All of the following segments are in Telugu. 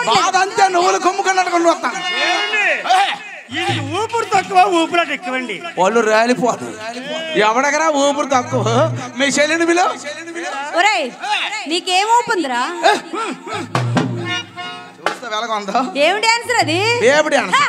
బాధ అంతే నువ్వులు కుమ్ముకున్నట్టు వస్తాను ఇది ఊపిరి తక్కువ ఊపిరాట ఎక్కువండి వాళ్ళు రాలిపోతారు ఎవడగరా ఊపిరి తక్కువ మీ చెల్లిని బిలో ఒరేయ్ నీకేం ఊపుందిరా చూస్తే వెలగొందా ఏం డాన్సర్ అది బేబడి అన్న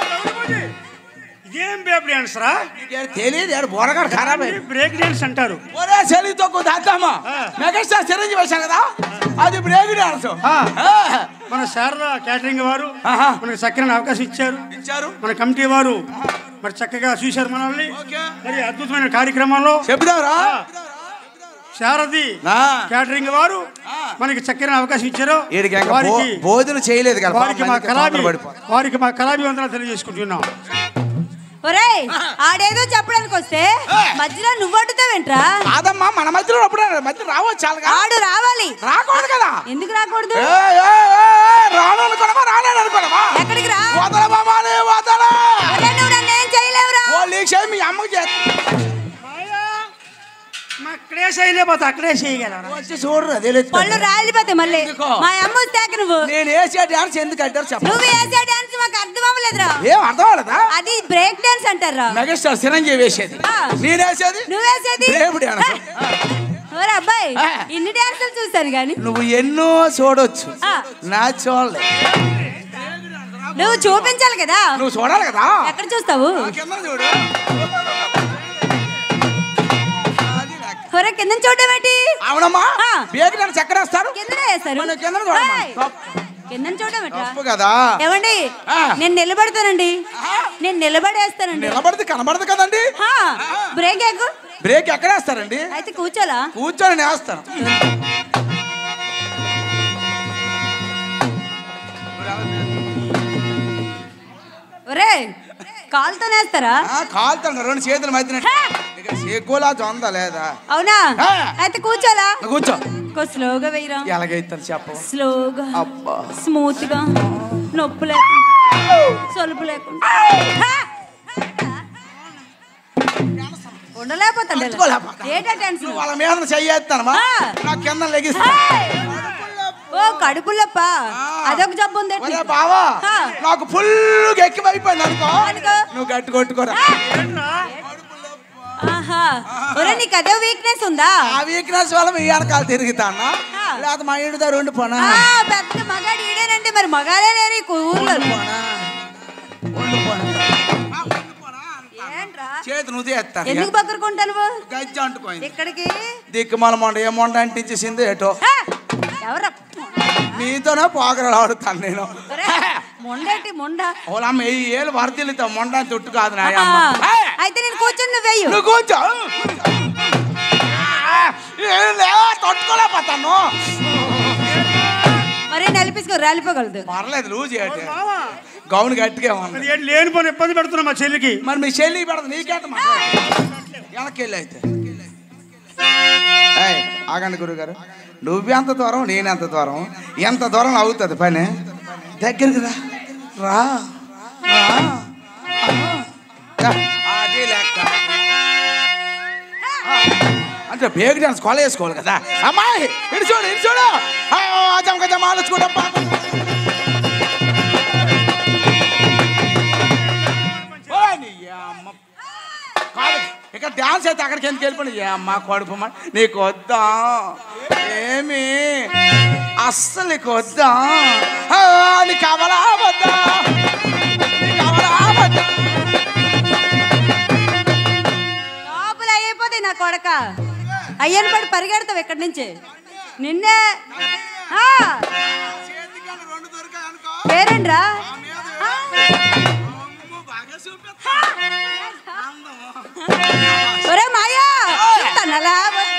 ఇదేం బేబ్ డాన్స్ రా తెలియదు ఏడు బోరగాడు ఖరాబ్ అయ్యి బ్రేక్ డాన్స్ అంటారు ఒరే చెల్లి తక్కువ దాద్దామా మెగాస్టార్ చిరంజీవి వచ్చాను కదా అది బ్రేక్ డాన్స్ ఆ. మన శారదా క్యాటరింగ్ వారు ఆహా. మనకి చక్కని అవకాశం ఇచ్చారు ఇచ్చారు మన కమిటీ వారు మరి చక్కగా చూశారు మనల్ని ఓకే. మరి అద్భుతమైన కార్యక్రమంలో చెప్దాంరా శారది ఆ. క్యాటరింగ్ వారు మనకి చక్కని అవకాశం ఇచ్చారు వీడికి ఇంకా వారికి భో- భోజనం చేయలేదు కదా వారికి మా అందుకే కళాభి తొందర పడిపోయి. వారికి మా కళాభి వందనాలు తెలియజేసుకుంటున్నాం ఒరేయ్ ఆడేదో చెప్పడానికి వస్తే మధ్యలో నువ్వు అడ్డుతావేంట్రా కాదమ్మా మన మధ్యలో అప్పుడు మధ్య రావచ్చు చాలుగా ఆడు రావాలి రాకూడదు కదా ఎందుకు రాకూడదు ఏ, ఏ, ఏ, ఏ, రాను అనుకోవడమా రాలేను అనుకోవడమా ఎక్కడికి రా వదల మామాని వదల ఒరే, నువ్వు నన్ను ఏం చేయలేవురా వాళ్ళు ఈ క్షయం మీ అమ్మకి చేస్తా మా అక్కడే చేయలేకపోతే అక్కడే చేయగలరా వచ్చి చూడరు తెలియదు పళ్ళు రాలిపోతాయి మళ్ళీ ఎందుకో? మా అమ్మ వస్తాక నువ్వు నేను వేసే డాన్స్ ఎందుకు అంటారు చెప్ప నువ్వు వేసే డాన్స్ మాకు అర్థం అవ్వలేదురా ఏం అర్థం అవలేదా అది బ్రేక్ డాన్స్ అంటారా మెగాస్టార్ చిరంజీవి వేసేది ఆ. నేను వేసేది నువ్వు వేసేది బ్రేక్ డాన్స్. ఒరే అబ్బాయి ఆ. ఇన్ని డాన్సులు చూసాను కానీ నువ్వు ఎన్నో చూడొచ్చు ఆ. నా చూడలే నువ్వు చూపించాలి కదా నువ్వు చూడాలి కదా ఎక్కడ చూస్తావు కింద చూడు అది లెక్క. ఒరే కింద చూడడం ఏంటి అవునమ్మా ఆ. బేక్ డాన్స్ ఎక్కడ వేస్తారు కిందనే వేస్తారు మన కిందన చూడమ్మా. ఏయ్, తప్పు. కిందన చూడడం ఏంట్రా? తప్పు కదా ఏమండి ఆ. నేను నిలబడతానండి ఆ. నేను నిలబడేస్తానండి నిలబడితే కనబడదు కదండి హా, బ్రేక్ ఎక్కు బ్రేక్ ఎక్కడ వేస్తారండి అయితే కూర్చోలా కూర్చొని నేను వేస్తాను ఒరే కాలుతో వేస్తారా ఆ, కాలుతాను రెండు చేతులు మధ్యన సిగ్గులా చొంద లేదా అవునా ఆ. అయితే కూర్చోలా నువ్వు కూర్చో ఇంకో స్లోగా వేయరా ఎలాగైతాను చెప్పు స్లోగా అబ్బా స్మూత్ గా నొప్పి లేకుండా సొలుపు లేకుండా హా! ఉండలేకపోతాడు తట్టుకోలేకపోతా. ఏటా టెన్షన్ వాళ్ళ మీద చెయ్యేస్తానమ్మా ఆ. నా కింద లెగిస్తా హాయ్! ఓ కడుపులప్ప అదొక జబ్బు ఉంది ఒరే బావా ఆ. నాకు ఫుల్ ఎక్కువైపోయింది అనుకో అనుకో. నువ్వు గట్టి కొట్టుకోరా ఆహా ఒరే నీకు అదే వీక్నెస్ ఉందా ఆ వీక్నెస్ వల్ల మీ వెనకాల తిరుగుతాను ఆ. లేకపోతే మా ఇంటి దగ్గర ఉండి పోనా ఆ, పెద్ద మగాడు ఈడేనండి మరి మగాడే లేరు ఈ ఊర్లో పోనా ఉండి పోనా ఏంట్రా చేతి నువ్వు చేస్తాను ఎందుకు పక్కరుకుంటాను గజ్జ అంటుకోయింది ఇక్కడికి దిక్కుమాల మొండ ఏ మొండ అంటించేసింది ఏటో హా! ఎవరా నీతోనే పోకరాలు ఆడుతాను నేను ఒరే, మొండేటి మొండ ఓలమ్మ ఏ ఏళ్ళు వరదలుతావు మొండ అని తొట్టు కాదు నా ఆహా. అమ్మ ఏయ్! అయితే నేను కూర్చొని నువ్వు వెయ్యి నువ్వు కూర్చో ఏం లేవా తట్టుకోలేకపోతాను మరి నలిపించుకో రాలిపోగలదు పర్లేదు లూజ్ చేయట గౌన్ గట్టిగా ఉంది మరి ఏంటి లేని పని ఇబ్బంది పెడుతున్నా మా చెల్లికి మరి మీ చెల్లి పెడదు నీకేట వెనక్కి వెళ్ళి అయితే ఏయ్, ఆగండి గురుగారు నువ్వెంత దూరం నేనెంత దూరం ఎంత దూరం అవుతుంది పని దగ్గరికి రా రా రా. రా. అది లెక్క ఆ, అంటే బేగ్ డాన్స్ కొల వేసుకోవాలి కదా అమ్మాయి ఇటు చూడు ఇటు చూడు జమక జమ ఆలోచుకుంటా కాదు ఇక్కడ డాన్స్ అయితే అక్కడికి ఎందుకు వెళ్ళిపోయి ఏ అమ్మ కడుపు అమ్మ నీకు వద్దా ఏమి అస్సలు నీకు వద్దా ఆ, నీకు కావాలా వద్దా నీకు కావాలా వద్దా లోపల అయిపోతాయి నా కొడక అయ్యని పడి పరిగెడతావు ఇక్కడి నుంచి నిన్నే ఆ, పేరేంట్రా ఆ. ఒరే మాయా చూస్తానలా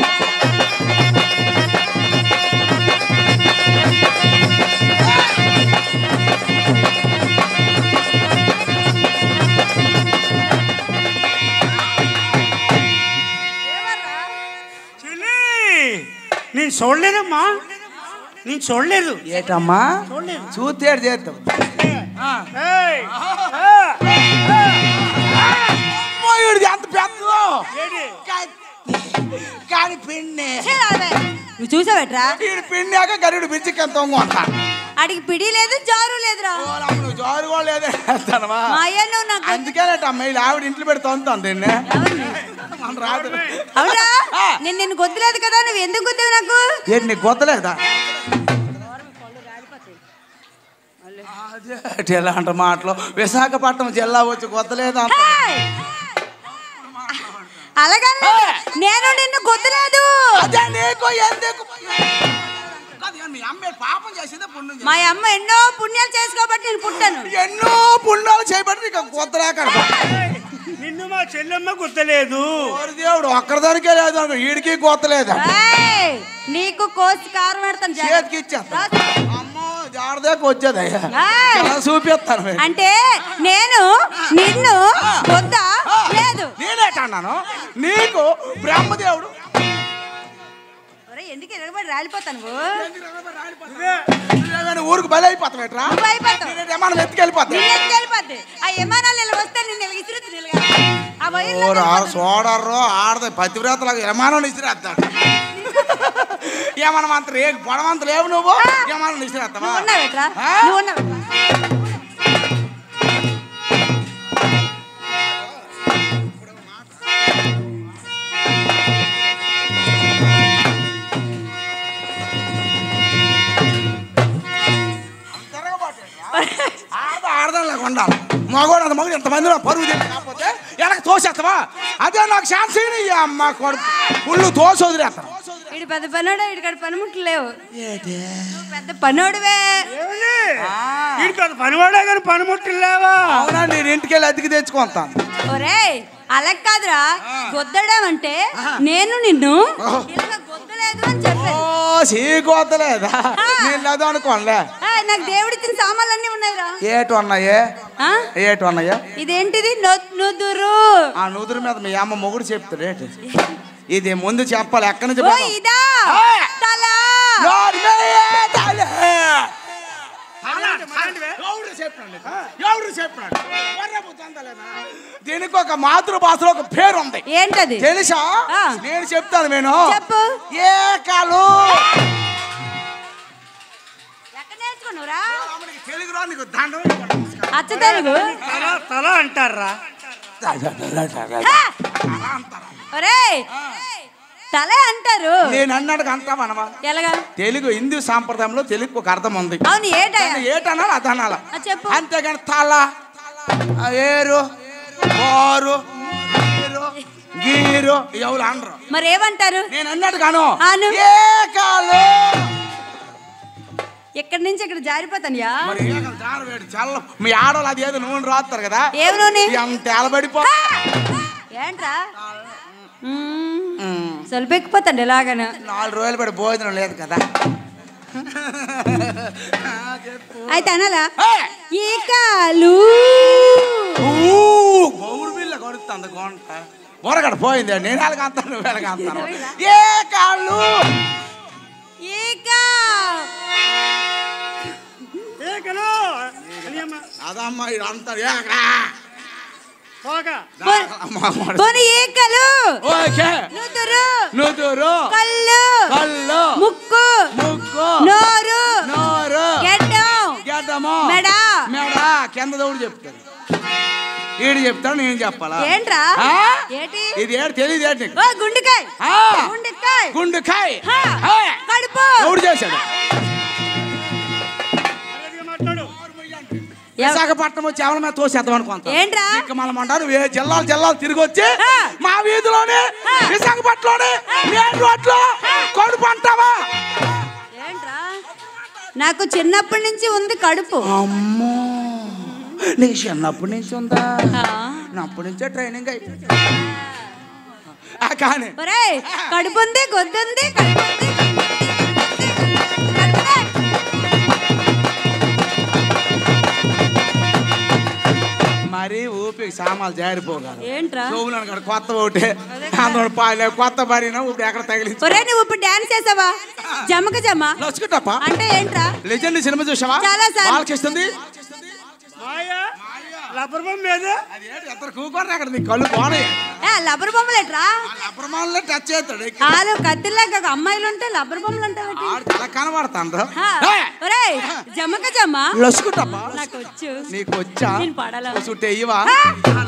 చెల్లి నేను చూడలేదమ్మా నేను చూడలేదు ఏటమ్మా చూడలేదు చూస్తే చేద్దాం ఏయ్! అమ్మోయుడిది అంత పెద్దదో ఏంటి? కానీ పిండి నువ్వు చూసావేట్రా వీడు పిండాక గరుడు బిచ్చికి ఎంత అంటాడు అడిగి పిడి లేదు జారు లేదురా ఓలమ్మ, నువ్వు జోరు కూడా లేదే వేస్తానవా మా అయ్య నువ్వు నాకు అందుకేనట అమ్మాయి ఆవిడ ఇంట్లో పెడితే తొంతుంది దీన్ని ఎవరిని? మన రాదు అవునా ఆ. నేను నిన్ను గొద్దులేదు కదా నువ్వు ఎందుకు గుద్దావు నాకు ఏంటి నీకు గొత్తలేదా అదే ఎలా అంట మాటలు విశాఖపట్నం జిల్లా వచ్చి గొత్తలేదు అంట హేయ్! అలాగన్నా నేను నిన్ను గొద్దులేదు అదే నీకు ఎందుకు కాదు, ఏ మీ అమ్మాయి పాపం చేసిందే పుణ్యం చేసిందా? మా అమ్మ ఎన్నో పుణ్యాలు చేసుకోబట్టి నేను పుట్టాను ఎన్నో పుణ్యాలు చేయబట్టి నీకు గొత్తలేక నిన్ను మా చెల్లెమ్మ గుర్తలేదు దేవుడు ఒక్కరిదానికే లేదు అనుకో వీడికి గొత్తలేదా ఏయ్! నీకు కోసి కారం పెడతాను జాగ్రత్త. చేతికి ఇచ్చేస్తా అమ్మో జాడదాకా వచ్చేదయ్యా ఏయ్! ఎలా చూపిస్తాను మీకు. అంటే నేను నిన్ను వద్దా లేదు నేనేటన్నాను నీకు బ్రహ్మదేవుడు ఒరేయ్, ఎందుకు ఎరగబడి రాలిపోతాను నువ్వు? నువ్వేమైనా ఊరికి బలి అయిపోతావు ఎట్రా నువ్వు అయిపోతావు మనం ఎత్తుకెళ్ళిపోతావు నిన్ను ఎత్తుకెళ్ళిపోద్ది. ఆ విమానాలు ఇలా వస్తే నిన్ను ఇలా విసురుతుంది ఇలాగా. ఆ వైర్లో ఓరు ఆడ వెళ్ళిపోతుంది. సోడర్రు ఆడది పతివ్రతలాగా యమానం ఇసిరేస్తాడు ఏమన్నా మంత్రి ఏ గొడవంత లేవు నువ్వు ఏమన్నా ఇసిరేస్తావా నువ్వు ఉన్నావేట్రా? ఆ? నువ్వు ఉన్నావేట్రా? ఆడద ఆడదానిలాగా ఉండాలి మగోడు అంత మగడు ఎంతమంది పరుగు తింటే కాకపోతే వెనక తోసేస్తావా అదే నాకు ఛాన్స్ అయిన ఈ అమ్మ కొడుకు ఉళ్ళు తోసి వదిలేస్తాను ఈడు పెద్ద పనోడు ఇక్కడ పనిముట్లు లేవు నువ్వు పెద్ద పనోడువే ఏమండి వీడు పెద్ద పనివాడే కానీ పనిముట్లు లేవా అవునా నేను ఇంటికి వెళ్ళి అద్దెకి తెచ్చుకుంటాను ఒరేయ్ అలా కాదురా గొద్దడం అంటే నేను నిన్ను ఓహో. ఇలా గొద్దలేదు అని చెప్పాను ఓ సీకోతలేదా నేను లేదు అనుకోనులే ఏయ్, నాకు దేవుడిచ్చిన సామాన్లు అన్నీ ఉన్నాయిరా ఏటు అన్నాయే ఆ? ఏటు అన్నాయా ఇదేంటిది నొ- నుదురు ఆ నూతురు మీద మీ అమ్మ మొగుడు చెప్తాడు ఏంటి ఇది ముందు చెప్పాలి ఎక్కడి నుంచి ఓ పోదాం? ఇదా ఆ! తల నోరు మీద తల. ఎవరు చెప్పినాడు నీకు? ఎవరు చెప్పినాడు? వర్రపు తొందలేనా? దీనికి ఒక మాతృభాషలో ఒక పేరు ఉంది ఏంటది తెలుసా ఆ. నేను చెప్తాను నేను చెప్పు. ఏకాలు ఎక్కడ నేర్చుకున్నావురా అమ్మడికి తెలుగు రా నీకు దండం అచ్చ తెలుగు తల తల అంటారా హా! ఒరేయ్ తల అంటారు నేను అన్నాడు అంటామనమా ఎలాగా తెలుగు హిందూ సాంప్రదాయంలో తెలుగు ఒక అర్థం ఉంది అవును ఏటయ్యా దాన్ని ఏటనాలి అది అనాల ఆ, చెప్పు. అంతేగాని తల ఆ, ఏరు బోరు గీరు గీరు ఎవరు అనరు మరి ఏమంటారు నేను అన్నాడు కాను అను. ఏకాలు ఇక్కడి నుంచి ఇక్కడ జారిపోతాను యా మరి ఏకలు జారవేడు చల్ల మీ ఆడవాళ్ళు అది ఏదో నూనె రాస్తారు కదా ఏం నూనె ఎంత ఎలబడిపో ఏంట్రా సొలిపెక్కిపోతాండి ఎలాగను నాలుగు రోజులు పడి భోజనం లేదు కదా అయితే అనాలా ఏయ్! ఈ కాలు ఊ, గౌరు బిల్ల కొడుతుంది గోంట బొరగడ పోయింది నేను ఎలాగంతాను నువ్వు ఎలాగంతాను ఏ కాళ్ళు ఈక ఏకలు అనియమ్మ అదమ్మా ఇది అంతా ఏకరా. పోక అమ్మా, అమ్మా. పోనీ ఈకలు ఓకే నుదురు నుదురు కళ్ళు కళ్ళు ముక్కు ముక్కు నోరు నోరు గెడ్డం గడ్డము మెడ. మెడ కింద దౌడు చెప్తాడు ఈడు చెప్తాడు నేను చెప్పాలా ఏంట్రా ఆ? ఏంటి ఇది ఏడు తెలియదు ఏంటి నీకు? ఓ గుండెకాయ ఆ. గుండెకాయ గుండుకాయ్ హా. ఆ. కడుపు ఎవడు చేశాడు మర్యాదగా మాట్లాడు ఎవ- విశాఖపట్నం వచ్చి ఎవరి మీద తోసేద్దాం అనుకుంటా ఏంట్రా? ఇంకా మనం అంటారు ఏ జిల్లాలు జిల్లాలు తిరిగి వచ్చి ఆ. మా వీధిలోనే ఆ. విశాఖపట్నంలోనే మెయిన్ రోడ్లో కడుపు అంటావా ఏంట్రా నాకు చిన్నప్పటి నుంచి ఉంది కడుపు అమ్మో నీకు చిన్నప్పటి నుంచి ఉందా ఆ. అప్పటి నుంచే ట్రైనింగ్ అయిపోయింది ఆ, కానీ ఒరేయ్ కడుపు ఉంది గొద్దు ఉంది కడుపు ఉంది కడుపు ఉంది. మరీ ఊపికి సామాన్లు జారిపోగలరు ఏంట్రా చెవులు అనగాడు కొత్త ఒకటి అందులో పాలే కొత్త బరిన ఇప్పుడు ఎక్కడ తగిలించు ఒరే నువ్వు ఇప్పుడు డాన్స్ చేసావా జమక జమ లసుకుంటప్ప అంటే ఏంట్రా లెజెండ్ సినిమా చూసావా చాలా సార్లు. బాలకృష్ణది మాయా రబ్బర్ బొమ్మ ఏది అది ఏంటి ఎత్తరు కూకొని అక్కడ నీ కళ్ళు పోనాయి ఏ లబ్బర్ బొమ్మలు ఎట్రా అప్రమాణంలో టచ్ చేస్తాడు ఎక్కి. వాళ్ళు కత్తిలాగా అమ్మాయిలు ఉంటే లబ్బర్ బొమ్మలు అంటావు ఆడు కల కనబడతాను ఒరేయ్ జమ్మక జమ్మ లసుకుంటాపా నాకు వచ్చు నీకు వచ్చా నేను పడాలా? చుట్టే ఇవా ఆ!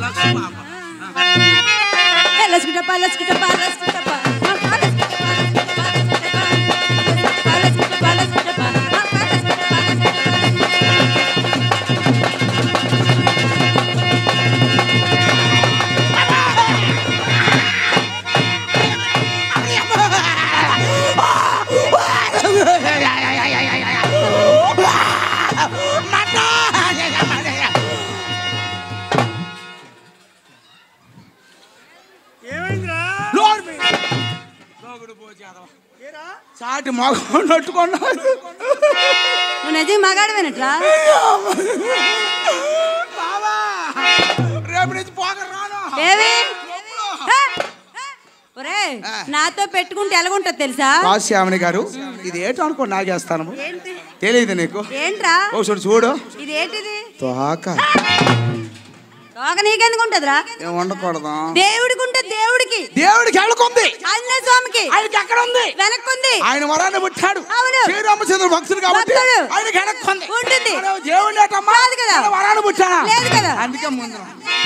ఏ, లసుకుటప్ప లసుకుటప్ప లసుకుటప్ప మా కా లసుకుటప్ప, లసుకుటప్ప, లసుకుటప్ప. లసుకుటప్ప, లసుకుటప్ప, మా కా లసుకుటప్ప, లసుకుటప్ప. ఏమైందిరా నోరు మీ. దోగుడు పోచేదవా. ఏరా చాటి మగ నట్టుకున్నాడు నువ్వు నిజం మగాడవేనట్రా బావా రేపు నుంచి పోక రాను ఏవి హే! ఒరే నాతో పెట్టుకుంటే ఎలాగుంటుంది తెలుసా కాశ్యామణి గారు ఇది ఏంటో అనుకో నాగేస్తాను ఏంటి తెలియదు నీకు ఏంట్రా ఓ చూడు చూడు ఇది ఏంటిది తోక తోక నీకెందుకు ఉంటదిరా ఏం ఉండకూడదు దేవుడికి ఉంటే దేవుడికి దేవుడికి ఎళ్ళకుంది ఆంజనేయ స్వామికి ఆయనకి ఎక్కడ ఉంది వెనక్కుంది ఆయన వరాన్ని పుట్టాడు అవును. శ్రీరామచంద్ర భక్తుడు కాబట్టి భక్తుడు. ఆయనకి ఎడక్కుంది ఉంటుంది. దేవుడు ఏటమ్మా కాదు కదా. ఆయన వరాన్ని పుట్టాడా లేదు కదా. అందుకే ముందు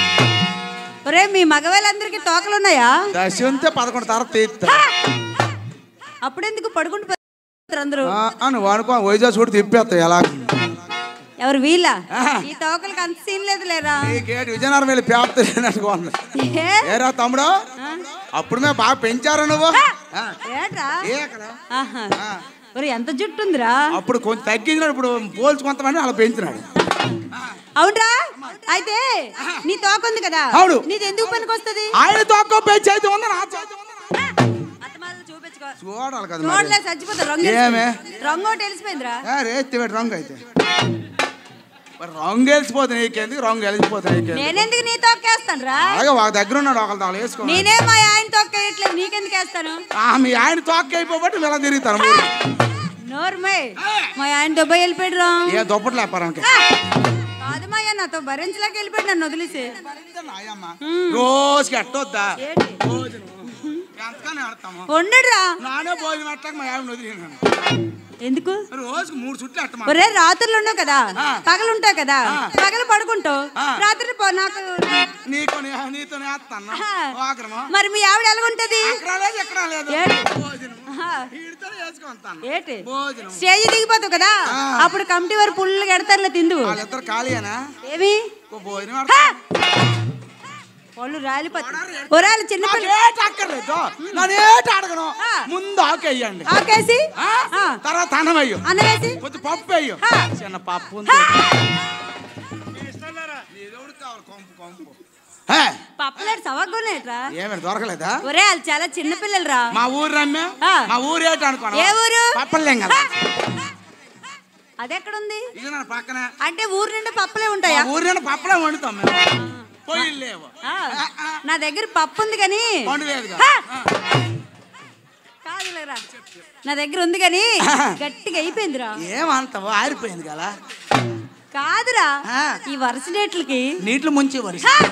ఒరే మీ మగవాళ్ళందరికీ తోకలు ఉన్నాయా దశ ఉంటే పదకొండు తర్వాత తీస్తా అప్పుడెందుకు పడుకుంటూ పోతారు అందరూ నువ్వు అనుకో వైజాగ్ చూడు తిప్పేస్తావు ఎలా ఎవరు వీళ్ళ ఆహా. ఈ తోకలకి అంత సీన్ లేదు లేరా నీకేటి విజయనగరం వెళ్ళి పేపర్ ఉంది ఏ? ఏరా తమ్ముడు అప్పుడు మేము బాగా పెంచారు నువ్వు ఆ. ఏట్రా ఏ అక్కడ ఆహా. ఆ. ఒరే ఎంత జుట్టు ఉందిరా అప్పుడు కొంచెం తగ్గించినాడు ఇప్పుడు పోల్చి కొంతమంది అలా పెంచినాడు అవునరా అయితే నీ తోక ఉంది కదా అవును. నీది ఎందుకు పనికొస్తుంది ఆయన తక్కువ పెంచి అయితే ఉంది నా చేతి ఉంది అత్తమాలను చూపించుకో చూడాలి కదా చూడలే మరి చచ్చిపోతా రంగు ఏమే? తెలిసిపోయింది. రంగు ఒకటి తెలిసిపోయిందిరా ఏ, రేత్తి పెట్టి రంగు అయితే మరి రంగు వెళ్ళిపోతుంది నీకెందుకు రంగు వెళ్ళిపోతుంది నీకెందుకు నేనెందుకు నీ తోకేస్తాను రా అలాగే వాళ్ళ దగ్గర ఉన్నాడు ఒకళ్ళ తాళ్ళు వేసుకో నేనే మా ఆయన తొక్కేయట్లేదు నీకెందుకు వేస్తాను ఆ, మీ ఆయన తోక్క అయిపోబట్టి ఇలా తిరుగుతాను మీరు నోర్మై మా ఆయన దుబాయ్ వెళ్ళిపోయాడు రా ఏ దుప్పట్లు లేపారానికి కాదు మా ఆయన నాతో భరించలేక వెళ్ళిపోయాడు నన్ను వదిలేసి రోజుకి ఎట్టొద్దా ఏంటి భోజనం ఎంతగానే ఆడతాము ఉండడురా నానే భోజనం పెట్టాక మా ఆవిడ వదిలినాను ఎందుకు రోజుకి మూడు చుట్లు ఎట్టమా ఒరే రాత్రులు ఉండవు కదా ఆ. పగలు ఉంటావు కదా ఆ. పగలు పడుకుంటావు ఆ. రాత్రి పో నాకు నీకు నే- నీతో నేస్తాను ఆ. ఆక్రమం మరి మీ ఆవిడ ఎలాగుంటది అక్కడ లేదు ఇక్కడ లేదు ఏంటి? భోజనం ఆహా. వీడితో వేసుకుంటాను ఏంటి భోజనం స్టేజ్ దిగిపోతావు కదా ఆ. అప్పుడు కమిటీ వారు పుల్లు ఎడతారులే తిందు వాళ్ళిద్దరు ఖాళీయేనా ఏమి ఓ భోజనం హా! పెడతాను. వాళ్ళు రాలిపోతారు ఒరాలు చిన్నపిల్ల నాకేటి అక్కర్లేదు నేనేటి అడగను ఆ. ముందు ఆకు వేయండి ఆకేసి ఆ? ఆ. తర్వాత అన్నం వేయు అన్నం వేసి కొంచెం పప్పు వేయు ఆ. చిన్న పప్పు ఉంది ఇస్తారా నీదెవడు కావాలి కొంపు కొంపు హే, పప్పులేడు సవగ్గునేట్రా ఏమిటి దొరకలేదా ఒరే వాళ్ళు చాలా చిన్న పిల్లలు రా మా ఊరు రమ్మే ఆ. మా ఊరు ఏంటి అనుకోను ఏ ఊరు? పప్పలేం కదా అది ఎక్కడుంది ఇది నా పక్కన అంటే ఊరు నిండా పప్పులే మా ఉంటాయా ఊరు నుండి పప్పలే వండుతాం మేము పొయ్యిలు లేవు ఆ. నా దగ్గర పప్పు ఉంది కానీ వండు లేదుగా హా! కాదులేరా నా దగ్గర ఉంది కానీ గట్టిగా అయిపోయిందిరా ఏమంటావు ఆరిపోయింది కదా కాదురా ఆ. ఈ వరుస డేట్లకి నీటిలో ముంచి వరి హా!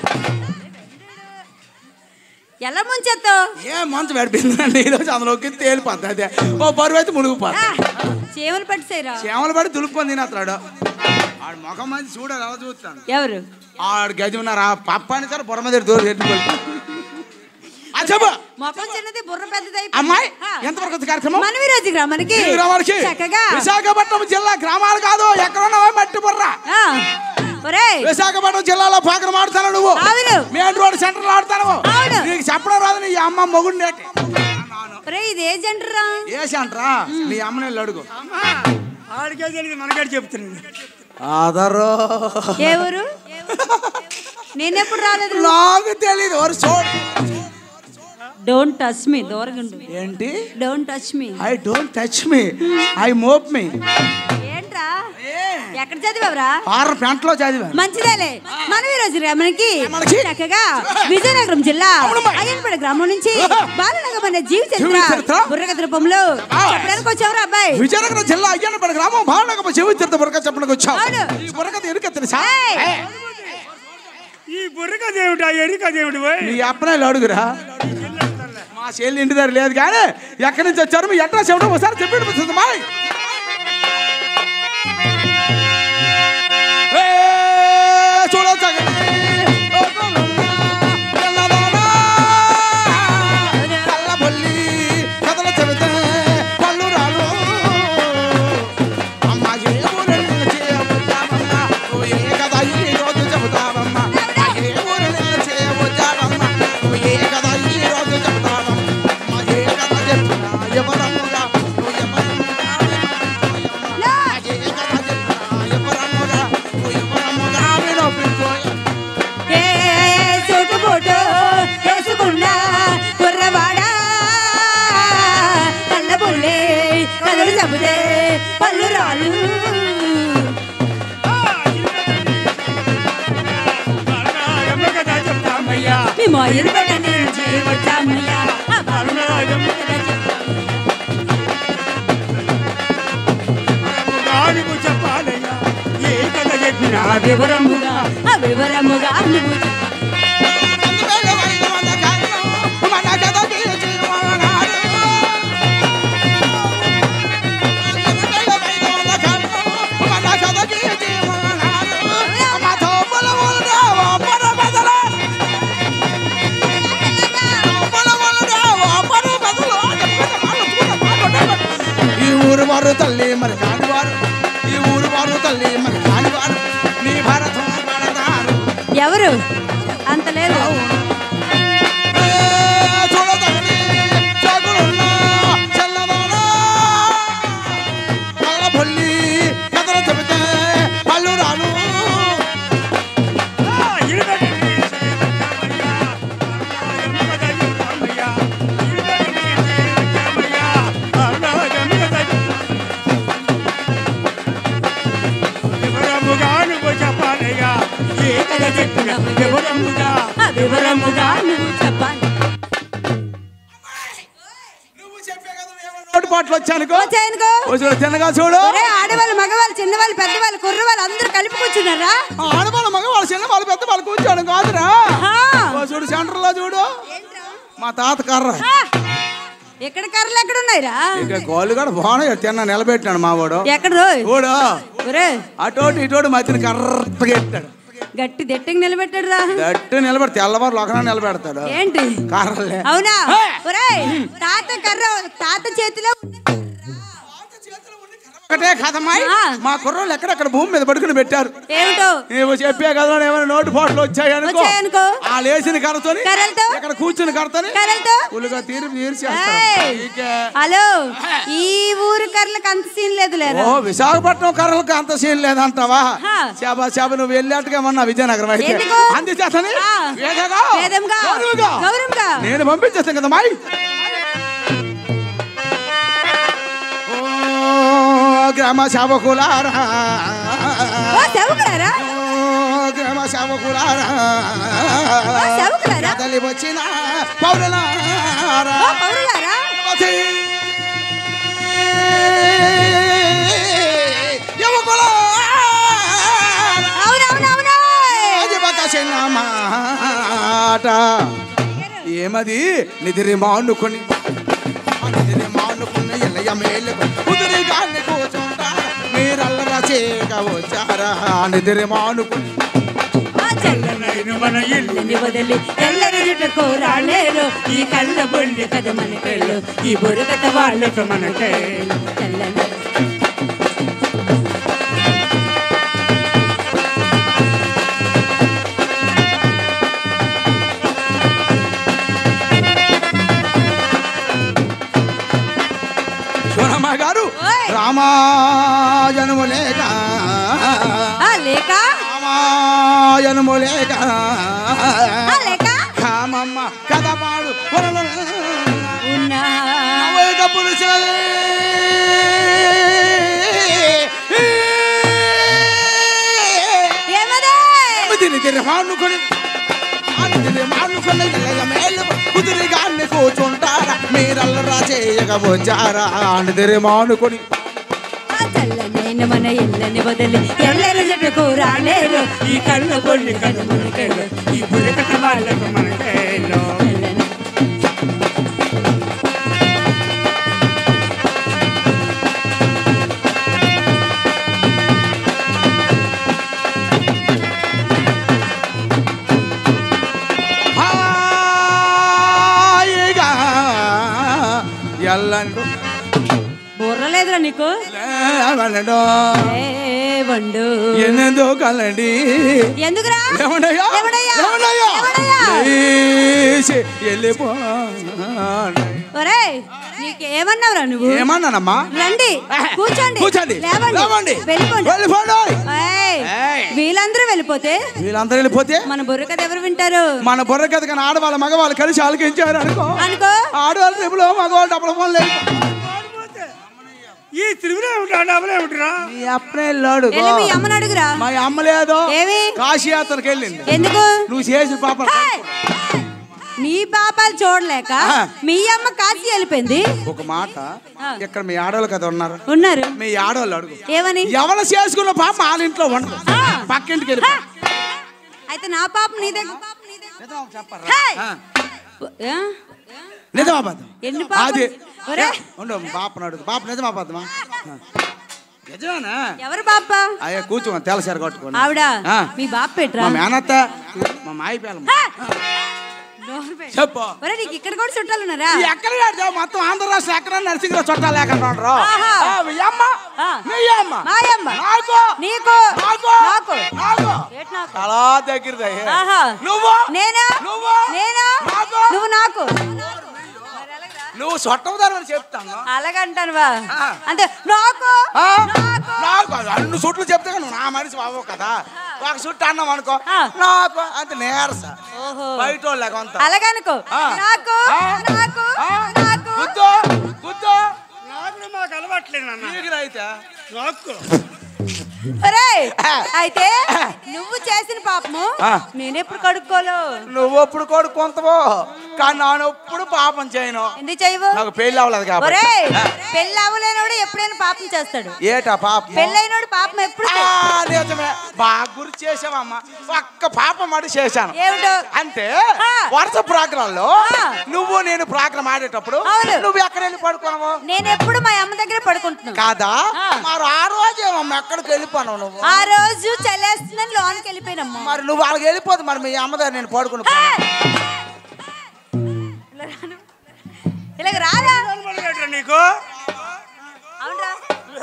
ఎలా ముంచేస్తావు ఏ మంచు పడిపోయిందండి ఈరోజు అందులోకి తేలిపోద్ది అదే ఓ బరువు అయితే మునిగిపోద్ది చీమలు పట్టిసేరా చేమలు పడి దులుపుకొని తినేస్తాడు ఆడు ముఖం మంది చూడాలి అలా చూస్తాను ఎవరు ఆడు గది ఉన్నారు ఆ పప్ప అని సరే బుర్ర మీద దూరం ఎట్టుకోవాలి ఆ చెప్పు మొఖం చిన్నది బుర్ర పెద్దది అమ్మాయి ఎంతవరకు వచ్చింది కార్యక్రమం మనవి రోజు గ్రామానికి ఈ గ్రామానికి చక్కగా విశాఖపట్నం జిల్లా గ్రామాలు కాదు ఎక్కడ ఉన్నావో మట్టి బుర్ర ఆ, ఒరేయ్ విశాఖపట్నం జిల్లాలో పాకరం ఆడుతాను నువ్వు అవును. మెయిన్ రోడ్ సెంటర్ లో ఆడుతాను అవును. నీకు చెప్పడం రాదు నీ అమ్మ మొగుండేటి ఒరేయ్ ఇది ఏ జంటర్ రా ఏ సెంటరా నీ అమ్మని వెళ్ళి అడుగు ఆడికే తెలియదు మనగాడు చెప్తున్నాడు ఆదరో ఏ ఊరు నేనెప్పుడు రాలేదు నాకు తెలియదు ఎవరు చూడు డోంట్ టచ్ మీ దూరంగా ఏంటి don't touch me I don't touch me I mop me ఏంట్రా ఎక్కడ చదివావురా ఆరు పెంటలో చదివాను మంచిదేలే మనవి రోజు గ్రామానికి మనకి? చక్కగా విజయనగరం జిల్లా అవునమ్మా. అయ్యనపేట గ్రామం నుంచి బాలనగరం అనే జీవ జీవ చరిత్ర చరిత్ర? బుర్రకథ రూపంలో చెప్పడానికి వచ్చావురా అబ్బాయి విజయనగరం జిల్లా అయ్యన్నపేట గ్రామం భావనగమ చెవి తీర్థ బురక చెప్పడానికి వచ్చావు అవును. ఈ బురకథ ఎరుక తెలుసా ఏయ్! ఏయ్! ఈ బుర్రకదేమిటి ఆ ఎరికదేమిటి పోయి నీ అప్పనాలు అడుగురా మా చెల్లి ఇంటి దగ్గర లేదు కానీ ఎక్కడి నుంచి వచ్చారు మీ అడ్రస్ ఎవడో ఒకసారి చెప్పి వినిపిస్తుంది మా చూడొచ్చు కళ్ళబొల్లి కథలు చెబితే పళ్ళు రాలు అమ్మ ఏ ఊరు చేయబోతామమ్మా నువ్వు ఏ కథ ఈ రోజు చెబుతావమ్మా ఏ ఊరు చేయబోతావమ్మా నువ్వు ఏ కథ ఈ రోజు చెబుతావమ్మా అమ్మ ఏ కథ చెప్తున్నా ఎవరమ్ముగా నువ్వు ఎవరమ్ముగా వినోపించోయమ్మా. ఏ కథ చెప్తున్నా ఎవరమ్ముగా నువ్వు ఎవరమ్ముగా వినోపించోయమ్మా. ఏ సూటుబూటు వేసుకున్నా కుర్రవాడా కళ్ళబుల్లే కథలు చెబితే పళ్ళు రాళ్ళు ఎమ్మ కథ చెప్తామయ్యా మేము ఎరుపట నుంచి వచ్చామయ్యా ఆ బాలుడు కథ నీకు చెప్పాలయ్యా ఏ కథ చెప్పినా ఆ వివరముగా ఆ వివరముగా నువ్వు చెప్పు. అందువల్ల వైద్య వంద కారణం మన కథకి జీవనాడు. అందువల్ల వైద్య వంద కారణం మన కథకి జీవనాడు. మా తోపుల ఊరుగా ఓపర బదలు. తోపుల ఊరుగా ఓపర బదలు. ఈ ఊరు వారు తల్లి మరి కానివారు ఈ ఊరు వారు తల్లి మరి కానివారు నీ భరతం పడతారు ఎవరు అంత లేదు చూడదండి చాకులున్నా చల్లదోనా నల్లబొల్లి కథలు చెబితే పళ్ళు రాను చెప్పాలయ్యా ఏ కథ చెప్పినా వివరముగా ఆ వివరముగా నువ్వు చెప్పాలి నోటి పాటలు వచ్చానుకో వచ్చాయనుకో వచ్చి తిన్నగా చూడు ఒరే ఆడవాళ్ళు మగవాళ్ళు చిన్నవాళ్ళు పెద్దవాళ్ళు కుర్రవాళ్ళు అందరూ కలిపి కూర్చున్నారా ఆడవాళ్ళ మగ వాళ్ళ చిన్న వాళ్ళ పెద్ద వాళ్ళు కూర్చోడు కాదురా ఆ. ఓ చూడు సెంటర్ లో చూడు మా తాత కర్ర ఆ, ఎక్కడ కర్రలు ఎక్కడ ఉన్నాయిరా ఇక గోళ్ళు కూడా బాగున్నాయి తిన్న నిలబెట్టాడు మా వాడు ఎక్కడ రోయ్ చూడు ఒరే అటోటి ఇటోటి మధ్యన కర్రగా ఎట్టాడు గట్టి దెట్టకి నిలబెట్టాడు రా గట్టి నిలబెడితే తెల్లవారు లోకనా నిలబెడతాడు ఏంటి కర్రలే అవునా ఒరే తాత కర్ర తాత చేతిలో ఒకటే కథమాయి ఆ. మా కుర్రోళ్ళు ఎక్కడెక్కడ భూమి మీద పడుకుని పెట్టారు ఏమిటో నీవు చెప్పే కదా ఏమైనా నోటు పోట్లు వచ్చాయి అనుకో వచ్చాయనుకో. ఆ లేచిన కర్రతోని కర్రలతో? ఇక్కడ కూర్చుని కర్రతోని కర్రలతో? పులుగా తీరి ఏయ్! తీర్చేస్తాడు హలో ఈ ఊరు కర్రలకు అంత సీన్ లేదు లేరా ఓ విశాఖపట్నం కర్రలకు అంత సీన్ లేదంటావా హా. శాబా శాబ నువ్వు వెళ్ళాట్టుగా మొన్న విజయనగరం అయితే ఎందుకు? అందుచేతని ఆ. వేదగా వేదంగా, గౌరవంగా. గౌరవంగా. నేను పంపించేస్తాను కదా మాయ్ ఓ గ్రామ సేవకులారా ఓ సెవకులారా ఓ గ్రామ సేవకులారా ఓ సెవకులారా తల్లి వచ్చిన పౌరులారా ఓ పౌరులారా యువతి. యువకులారా అవునవునవును అది ఒక చిన్న మాట ఏమది నిధిరి మానుకొని నిధిరి మానుకుని ఎల్లయ్య మేలు కుదిరి గాన్ని కూర్చుంటా మీరల్లరా చేయక వచ్చారా నిధిరి మానుకుని ఆ చల్లనైన మన ఇల్లుని వదిలి తెల్లని జుట్టుకు రాలేరు ఈ కళ్ళ బొల్లి కథ మనకెళ్ళు ఈ బురకథ వాళ్ళకు మనకే తెల్లని చూడమ్మ గారు ఓయ్. రామాయణము లేక ఆ లేక రామాయణము లేక ఆ లేక కామమ్మ కథ పాడు ఉన్నా నవైక పురుషుల ఏమదే దీని తిరిగి మానుకొని తిరిగి మానుకొని ఎల్లయ్య మేలు కుదిరి గాన్ని కూర్చుంటారా మీరల్లరా చేయక వచ్చారా అని తిరిగి మానుకొని ఆ చల్లనైన మన ఇళ్ళని వదిలి ఎల్లరి జట్టుకు రాలేరు ఈ కళ్ళ బొల్లి కథ మనకేలో ఈ బుర్రకథ వాళ్ళకు మనకేలో చల్లని హాయిగా ఎల్లండు బుర్ర లేదురా నీకు లేవలండు ఏ వండు ఎన్నెందో కలండి ఎందుకురా ఏమన్నయ్యా? ఏమన్నయ్యా? ఏమన్నయ్యా? ఏమన్నయ్యా? లేచి వెళ్ళిపో ఒరేయ్ నీకేమన్నావురా నువ్వు ఏమన్నానమ్మా రండి కూర్చోండి కూర్చోండి లేవండి లేవండి వెళ్ళిపోండి వెళ్ళిపోండి ఏయ్, ఏయ్. వీళ్ళందరూ వెళ్ళిపోతే వీళ్ళందరూ వెళ్ళిపోతే మన బుర్ర కథ ఎవరు వింటారు మన బుర్ర కథ కానీ ఆడవాళ్ళ మగవాళ్ళు కలిసి ఆలకించారు అనుకో అనుకో ఆడవాళ్ళు ట్రిపులు మగవాళ్ళు డబ్బులు ఫోన్ లేదు ఈ తిరుగులే ఏమిటా డబ్బులు ఏమిటిరా మీ అప్పుడే వెళ్ళాడు వెళ్ళి మీ అమ్మని అడుగురా మా అమ్మ లేదు ఏవి కాశీయాత్రకి వెళ్ళింది ఎందుకు నువ్వు చేసిన పాప ఏయ్! నీ పాపాలు చూడలేక ఆ. మీ అమ్మ కాశీ వెళ్ళిపోయింది ఒక మాట ఆ. ఇక్కడ మీ ఆడవాళ్ళు కదా ఉన్నారు ఉన్నారు మీ ఆడవాళ్ళు అడుగు ఏమని ఎవరు చేసుకున్న పాప వాళ్ళ ఇంట్లో ఉండదు ఆ. పక్కింటికి వెళ్ళి అయితే నా పాప నీ దగ్గర చెప్పరా హేయ్! ఆ? నిజమా అబద్ధం ఎన్ని పాపలు? అది ఒరే. ఉండు పాపను అడుగు పాప నిజమా అబద్ధమా నిజమేనా ఎవరు పాప అయ్యా కూర్చో తెల్లసారి కొట్టుకోండి ఆవిడ ఆ. మీ బాప పెట్రా మా మేనత్త మా మాయి పేలం చెప్పు ఒరే నీకు ఇక్కడ కూడా చుట్టాలు ఉన్నారా ఈ ఎక్కడ కాదు, మొత్తం ఆంధ్ర రాష్ట్రం ఎక్కడ నర్సింగ్లో చుట్టాలు లేకుండా ఉండరు ఆహా. ఆ, మీ అమ్మ ఆ. మీ అమ్మ మాయమ్మ నాకు నీకు నాకు నాకు నాకు ఏటి నాకు చాలా దగ్గరది ఆహా నువ్వు నేను నువ్వు నేను నాకు. నువ్వు నాకు నువ్వు చుట్టవుదారని చెప్తాను అలాగంటానువా ఆ. అంటే నాకు ఆ? నాకు నాకు అన్ని సుట్లు చెప్తే కానీ నువ్వు నా మనిషి బాబు కదా ఒక సుట్టు అన్నాం అనుకో ఆ. నాకు అంత నేరస ఓహో బయట వాళ్ళ కొంత అలాగనుకో ఆ. నాకు ఆ. నాకు ఆ? నాకు గుద్దో గుద్దో నాకు మాకు అలవాట్లేదు నాన్న నీకునైతే నాకు ఒరేయ్, ఆ. అయితే నువ్వు చేసిన పాపము ఆ. నేనెప్పుడు కడుక్కోలు నువ్వెప్పుడు కొడుకుంటావో కానీ నానెప్పుడు పాపం చేయను ఎందుకు చేయవు నాకు పెళ్ళి అవ్వలేదు కాబట్టి ఒరేయ్ ఆ. పెళ్ళి అవ్వలేనోడు ఎప్పుడైనా పాపం చేస్తాడు ఏటా పాపం పెళ్ళైనోడు పాపం ఎప్పుడు ఆ, చేస్తాడు? నిజమే బాగా గురి చేసావమ్మా ఒక్క పాపం ఆడి చేశాను ఏమిటో అంటే ఆ. వరుస ప్రోగ్రామ్ లో ఆ. నువ్వు నేను ప్రోగ్రామ్ ఆడేటప్పుడు అవును. నువ్వు ఎక్కడ వెళ్ళి పడుకోనవు నేను ఎప్పుడు మా అమ్మ దగ్గర పడుకుంటున్నాను కాదా ఆ. మరి ఆ రోజేమమ్మా ఎక్కడికి వెళ్ళిపోను నువ్వు ఆ రోజు చలేస్తుందని లోనికి వెళ్ళిపోయినమ్మా మరి నువ్వు వాళ్ళకి వెళ్ళిపోదు మరి మీ అమ్మ దగ్గర నేను పడుకుని ఇలాగ రారా పడగట్రా నీకు అవునరా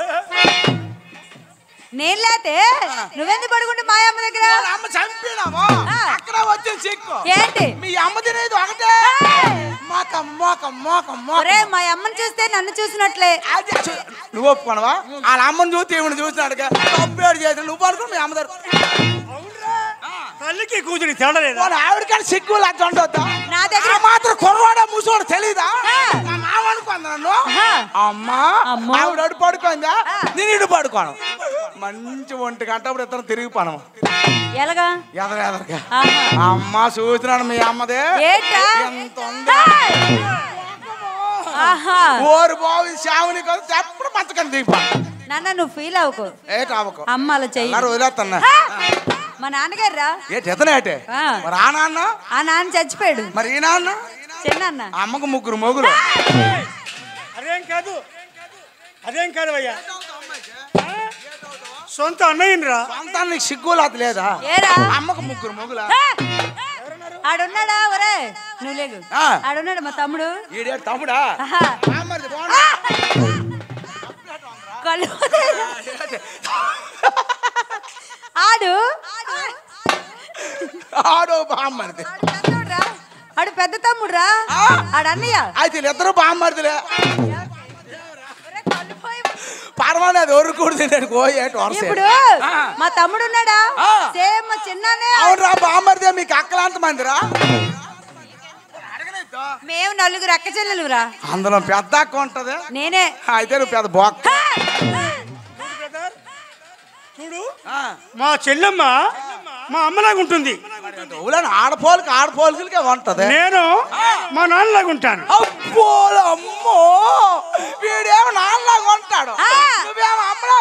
నేను లేతే నువ్వెందుకు పడుకుంటే మా అమ్మ దగ్గర అమ్మ చంపినాము ఆ. అక్కడ వచ్చే చిక్కు ఏంటి మీ అమ్మ తినేది ఒకటే మోకం మోకం మోకం ఒరే మోకం మా అమ్మని చూస్తే నన్ను చూసినట్లే అది చూ- నువ్వు ఒప్పుకోనవా వాళ్ళ అమ్మని చూస్తే ఏమైనా చూసినాడుగా తప్పేడు చేసి నువ్వు పడుకుని మీ అమ్మ దగ్గర తల్లికి కూతురి తేడా లేదా వాళ్ళ ఆవిడకాడ సిగ్గు లజ్జ ఉండొద్దా నా దగ్గర ఆ మాత్రం కుర్రవాడ ముసోడు తెలీదా ఆ. మా మామ అనుకుంది నన్ను ఆహా. అమ్మా అమ్మో. ఆవిడ అడు పడుకోందా ఆ. నేను ఇడు పడుకోను మంచి ఒంటి గంట అప్పుడు ఇద్దరు తిరిగి పనము ఎలాగా ఎదర ఎదరగా ఆహా. అమ్మ చూసినాడు మీ అమ్మదే ఏంటా ఎంత ఉంది ఏయ్! ఆహా ఓరు బావి శావుని కదా ఎప్పుడు మంచకని దిగిపా నాన్న నువ్వు ఫీల్ అవ్వకు ఏటి అవ్వకు అమ్మ అలా చెయ్యి అన్నారు వదిలేస్తున్నా ఆ! మా నాన్నగారు రా ఏటి ఎతనేటే ఆ. మరి ఆ నాన్న ఆ నాన్న చచ్చిపోయాడు మరి ఈ నాన్న చిన్న అమ్మకు ముగ్గురు మొగులు అదేం కాదు అదేం కాదు అయ్యా సొంత అన్నయ్యరా సొంతానికి సిగ్గులాత లేదా ఏరా అమ్మకు ముగ్గురు మొగులా ఆ! ఆడున్నాడా ఒరే నువ్వు లేగు ఆ. ఆడున్నాడు మా తమ్ముడు ఈడే తమ్ముడా ఆహా. బామ్మర్ది బాగున్నా? కళ్ళు పోతాయిరా. ఆడు ఆడో బామ్మర్ది ఆడు పెద్దోడురా. ఆడు పెద్ద తమ్ముడురా ఆ. ఆడు అన్నయ్య అయితే వీళ్ళిద్దరూ బామ్మర్దిలే ఒరే, కళ్ళు పోయి. పర్వాలేదు ఒరుకూడదు నేను కోయేటి వరుస ఇప్పుడు మా తమ్ముడు ఉన్నాడా ఆ. సేమ్ మా చిన్ననే అవునరా బామ్మర్దే మీకు అక్కలంత మందిరా మేము నలుగురు అక్క చెల్లెలురా అందులో పెద్ద అక్క ఉంటది నేనే అయితే నువ్వు పెద్ద బొక్క చూడు ఆ. మా చెల్లెమ్మ మా అమ్మలాగా ఉంటుంది ఊళ్ళో ఆడపోలికి ఆడపోలికలకే ఉంటది నేను మా నాన్నలాగా ఉంటాను అబ్బో అమ్మో వీడేమో నాన్నలాగా ఉంటాడు ఆ. నువ్వేమో అమ్మలా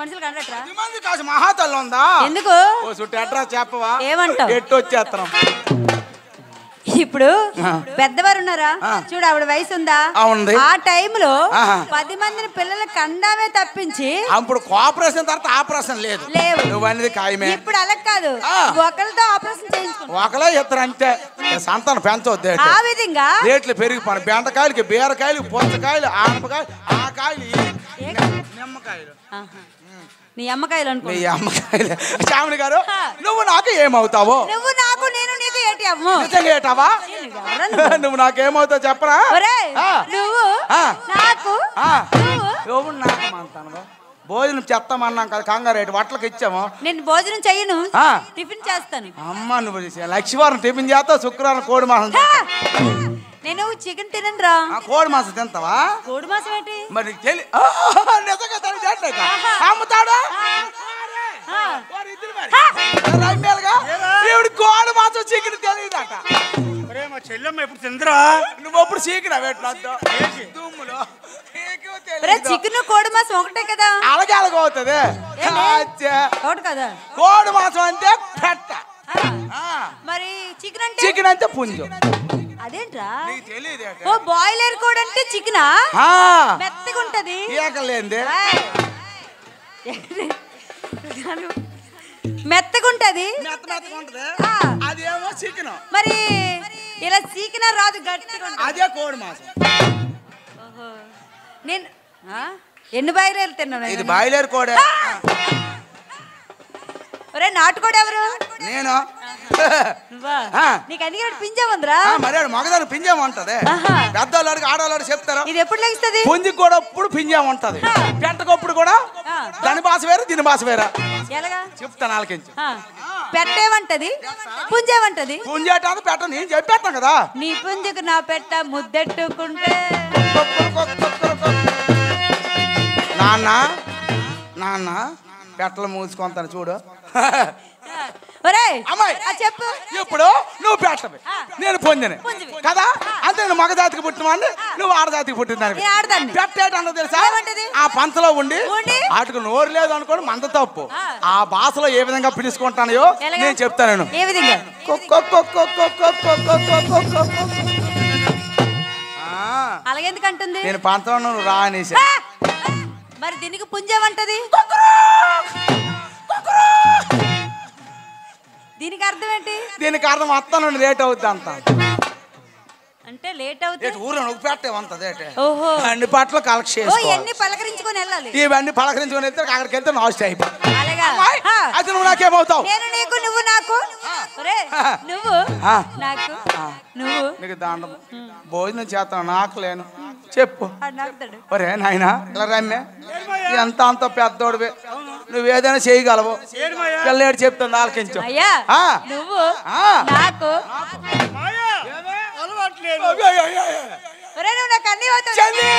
మనుషులు కనరట్రా పది మంది కాదు మహాతల్లి ఉందా ఎందుకు ఓ చుట్టూ అడ్రస్ చెప్పవా ఏమంటావ్? ఎట్టు వచ్చేస్తున్నాం ఇప్పుడు ఆ. పెద్దవారు ఉన్నారా ఆ. చూడు ఆవిడ వయసు ఉందా ఆ, ఉంది. ఆ టైంలో ఆహా. పది మందిని పిల్లలు కండామే తప్పించి అప్పుడు కోఆపరేషన్ తర్వాత ఆపరేషన్ లేదు లేవు. నువ్వు అనేది ఖాయమే ఇప్పుడు అలా కాదు ఆ. ఒకరితో ఆపరేషన్ చేయించుకుంటాం ఒకలే ఇద్దరు అంతే ఏ సంతానం పెంచవద్దు ఏంటి? ఆ విధంగా రేట్లు పెరిగిపోయి బెండకాయలకి బీరకాయలు పుచ్చకాయలు ఆనపకాయలు ఆ కాయలు ఈ నిమ్మ- నిమ్మకాయలు ఆహా. నీ అమ్మకాయలు అనుకో మీ అమ్మకాయలు శ్యామిని గారు ఆ. నువ్వు నాకు ఏమవుతావు నువ్వు నాకు నేను నీకు ఏంటి అమ్ము నిజంగా ఏటావా ఎవరా నువ్వు? నువ్వు నాకేమవుతావు చెప్పరా ఒరేయ్, ఆ. నువ్వు ఆ. నాకు ఆ. నువ్వు నువ్వు నాకు అంటాను భోజనం చెత్తామన్నాం కదా కంగారు రేటు వట్లకి ఇచ్చాము నేను భోజనం చెయ్యను ఆ. టిఫిన్ చేస్తాను అమ్మ నువ్వు చేసే లక్ష్మీవారం టిఫిన్ చేస్తావు శుక్రవారం కోడి మాసం హా! తింటావు. నేను చికెన్ తినను రా ఆ, కోడి మాసం తింటావా కోడి మాసం ఏంటి మరి నీకు తెలి ఆ, నిజంగా తను చేయట్లేక ఆహా. అమ్ముతాడా ఆ. వాడు ఇద్దరు మరి. రైమేలుగా ఈవిడ కోడి మాసం చికెన్ తెలియదట ఒరే మా చెల్లెమ్మ ఇప్పుడు తిందరా నువ్వు అప్పుడు చీకినా పెట్టినట్టు దుమ్ములో నీకు ఒరే తెలీదు. చికెన్ కోడి మాసం ఒకటే కదా అలాగే అలాగే అవుతుంది ఏంటి? అచ్చా. ఒకటి కదా కోడి మాసం అంటే పెట్ట ఆ. ఆ. మరి చికెన్ అంటే చికెన్ అంటే పుంజు అదేంట్రా నీకు తెలియదు ఓ బాయిలర్ కోడి అంటే చికెనా మెత్తగా ఉంటది ఏకలేంది ఏయ్. మెత్తగా ఉంటది మెత్త మెత్తగా ఉంటది ఆ. అదేమో చికెన్ మరి ఇలా చీకిన రాదు గట్టిగా ఉంటది. అదే కోడి మాసం ఓహో. నేను ఆ? ఎన్ని బాయిలర్లు తిన్నాను ఇది బాయిలర్ కోడే ఒరే నాటుకోడు ఎవరు నేను నువ్వా ఆ. నీకు అన్ని పింజా ఉందిరా ఆ, మరి ఆడు మగదాన్ని పింజాం ఉంటది ఆహా. పెద్దవాళ్ళకి ఆడవాళ్ళు చెప్తారు ఇది ఎప్పుడు లెగిస్తుంది పుంజికి కూడా అప్పుడు పింజాం ఉంటది పెంటకప్పుడు కూడా ఆ. దాని భాష వేరు దీని భాష వేరా ఎలాగా చెప్తాను వాళ్ళకించి ఆ. పెట్టేవంటది పుంజేవంటది పుంజేట అని పెట్ట నేను చెప్పేస్తాను కదా నీ పుంజకు నా పెట్ట ముద్దెట్టుకుంటే నాన్న నాన్న పెట్టలు మూసుకుంటాను చూడు ఒరే అమ్మాయి. చెప్పు ఇప్పుడు నువ్వు పెట్టవి ఆ. నేను పొందిని పుంజివి. కదా అంతే నువ్వు మగజాతికి పుట్టినవాడిని నువ్వు ఆడజాతికి పుట్టిన దానివి. నేను ఆడదాన్ని. పెట్టేటన్నది తెలుసా ఏమంటది? ఆ పంచలో ఉండి ఉండి? వాటికి నోరు లేదు అనుకోని మంద తప్పు ఆ. ఆ భాషలో ఏ విధంగా పిలుచుకుంటానో ఎలాగా? నేను చెప్తాను నేను ఏ విధంగా ఆ, అలాగెందుకు అంటుంది నేను పంచలో నువ్వు రా అనేసి ఆ! మరి దీనికి పుంజేవంటది దీనికి అర్థం ఏంటి దీనికి అర్థం వస్తాను లేట్ అవుద్ది అంత అంటే లేట్ అవుతుంది ఏటి ఊరు నువ్వు పెట్టే వంతది ఏటి ఓహో అన్ని పట్ల కలెక్ట్ ఓ చేసుకోవాలి ఎన్ని పలకరించుకొని వెళ్ళాలి ఇవన్నీ పలకరించుకొని వెళ్తే అక్కడికి వెళ్తే నాస్ట్ అయిపోయి అలాగా అమ్మాయి, ఆ. అయితే నువ్వు నాకేమవుతావు నేను నీకు నువ్వు నాకు ఒరే నువ్వు ఆ. నాకు నువ్వు నీకు దాండం భోజనం చేస్తాను నాకు లేను చెప్పు ఆడు నాకుతాడు ఒరే నాయనా ఇలా రమ్మే ఎంత అంత పెద్దోడివే నువ్వేదైనా చేయగలవు ఏడుమాయా పిల్లేడు చెప్తుంది ఆలకించు అయ్యా ఆ. నువ్వు ఆ. నాకు మాయా అలవాట్లేదు ఒరే నువ్వు నాకు అన్ని అవుతావు చెల్లి!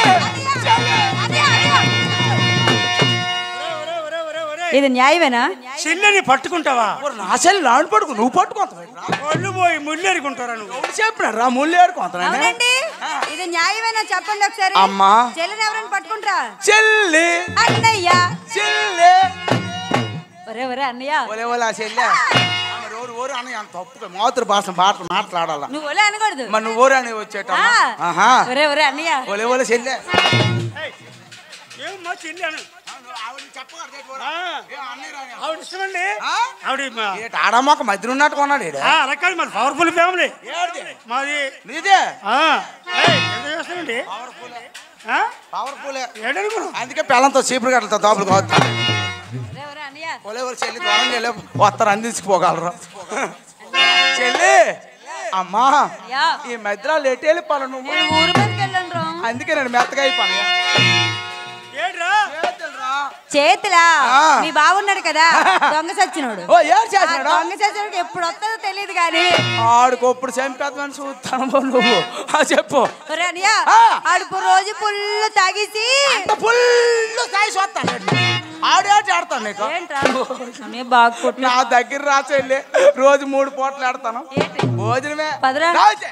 ఒరే, ఒరే, ఒరే, ఒరే. ఇది న్యాయమేనా చెల్లెని పట్టుకుంటావా నా చెల్లి నాడు పడుకు నువ్వు పట్టుకుంటావు ఒళ్ళు పోయి ముళ్ళు ఎరుకుంటారా నువ్వు చెప్పినాడు రా ముళ్ళు ఏడుకుంటానే అవునండి ఇది న్యాయమేనా చెప్పండి ఒకసారి అమ్మా. చెల్లిని ఎవరైనా పట్టుకుంటారా చెల్లి అన్నయ్య చెల్లి ఒరే ఒరే అన్నయ్య ఒలే ఒలే ఆ చెల్లె ఆమె ఓరు ఓరు అని అంత తప్పుగా మాతృ భాష మాట మాట్లాడాల నువ్వు ఒలే అనకూడదు మరి నువ్వు ఓరు అని వచ్చేట ఆ. ఆహా ఒరే ఒరే అన్నయ్య ఒలే ఒలే చెల్లె ఏయ్, ఏమమ్మా చెల్లి అను ఆ, ఆవిడ ఇష్టమండి ఆ? ఆవిడ మా- ఆడమ్మక మధ్యలో ఉన్నట్టు కొన్నాడు ఈడ. ఆ, అలా కాదు మరి పవర్ఫుల్ ఫ్యామిలీ ఏడిది? మాది నీదే ఆ, ఏయ్, ఎంత చేస్తామండి ఆ? పవర్ఫుల్ ఏడనుకున్నావు అందుకే పిల్లలతో చీపురు గట్లతో తోపులు కోస్తా ఒరే ఒరే అన్నయ్య ఒలే ఒలే చెల్లి దూరం చెల్లి వస్తారు అందించుకోగలరు చెల్లి అమ్మా యా ఈ మధ్యలో లేట్ వెళ్ళిపోవాలి నువ్వు నేను ఊరు మీదకి వెళ్ళను రా అందుకే నేను మెత్తగా అయిపోయాను ఏడ్రా చేతులా ఆ. మీ బావున్నాడు కదా దొంగ సచ్చినోడు ఓ ఏడు ఆ చేసినాడు దొంగ సచ్చినోడు ఎప్పుడు వస్తుందో తెలియదు కానీ ఆడుకోప్పుడు చంపేద్దామని చూస్తాను బా నువ్వు ఆ చెప్పు ఒరే అన్నయ్య ఆ. ఆడు పు- రోజు పుల్లు తాగేసి ఫుల్ సాయి చూస్తాను ఆడే ఆడతాను నీకు ఏంట్రా అన్నయ్య బాగా కొట్టిన నా దగ్గర రా చెల్లి రోజు మూడు పూటలు ఆడతాను ఏంటి భోజనమే పదరా. రాజే.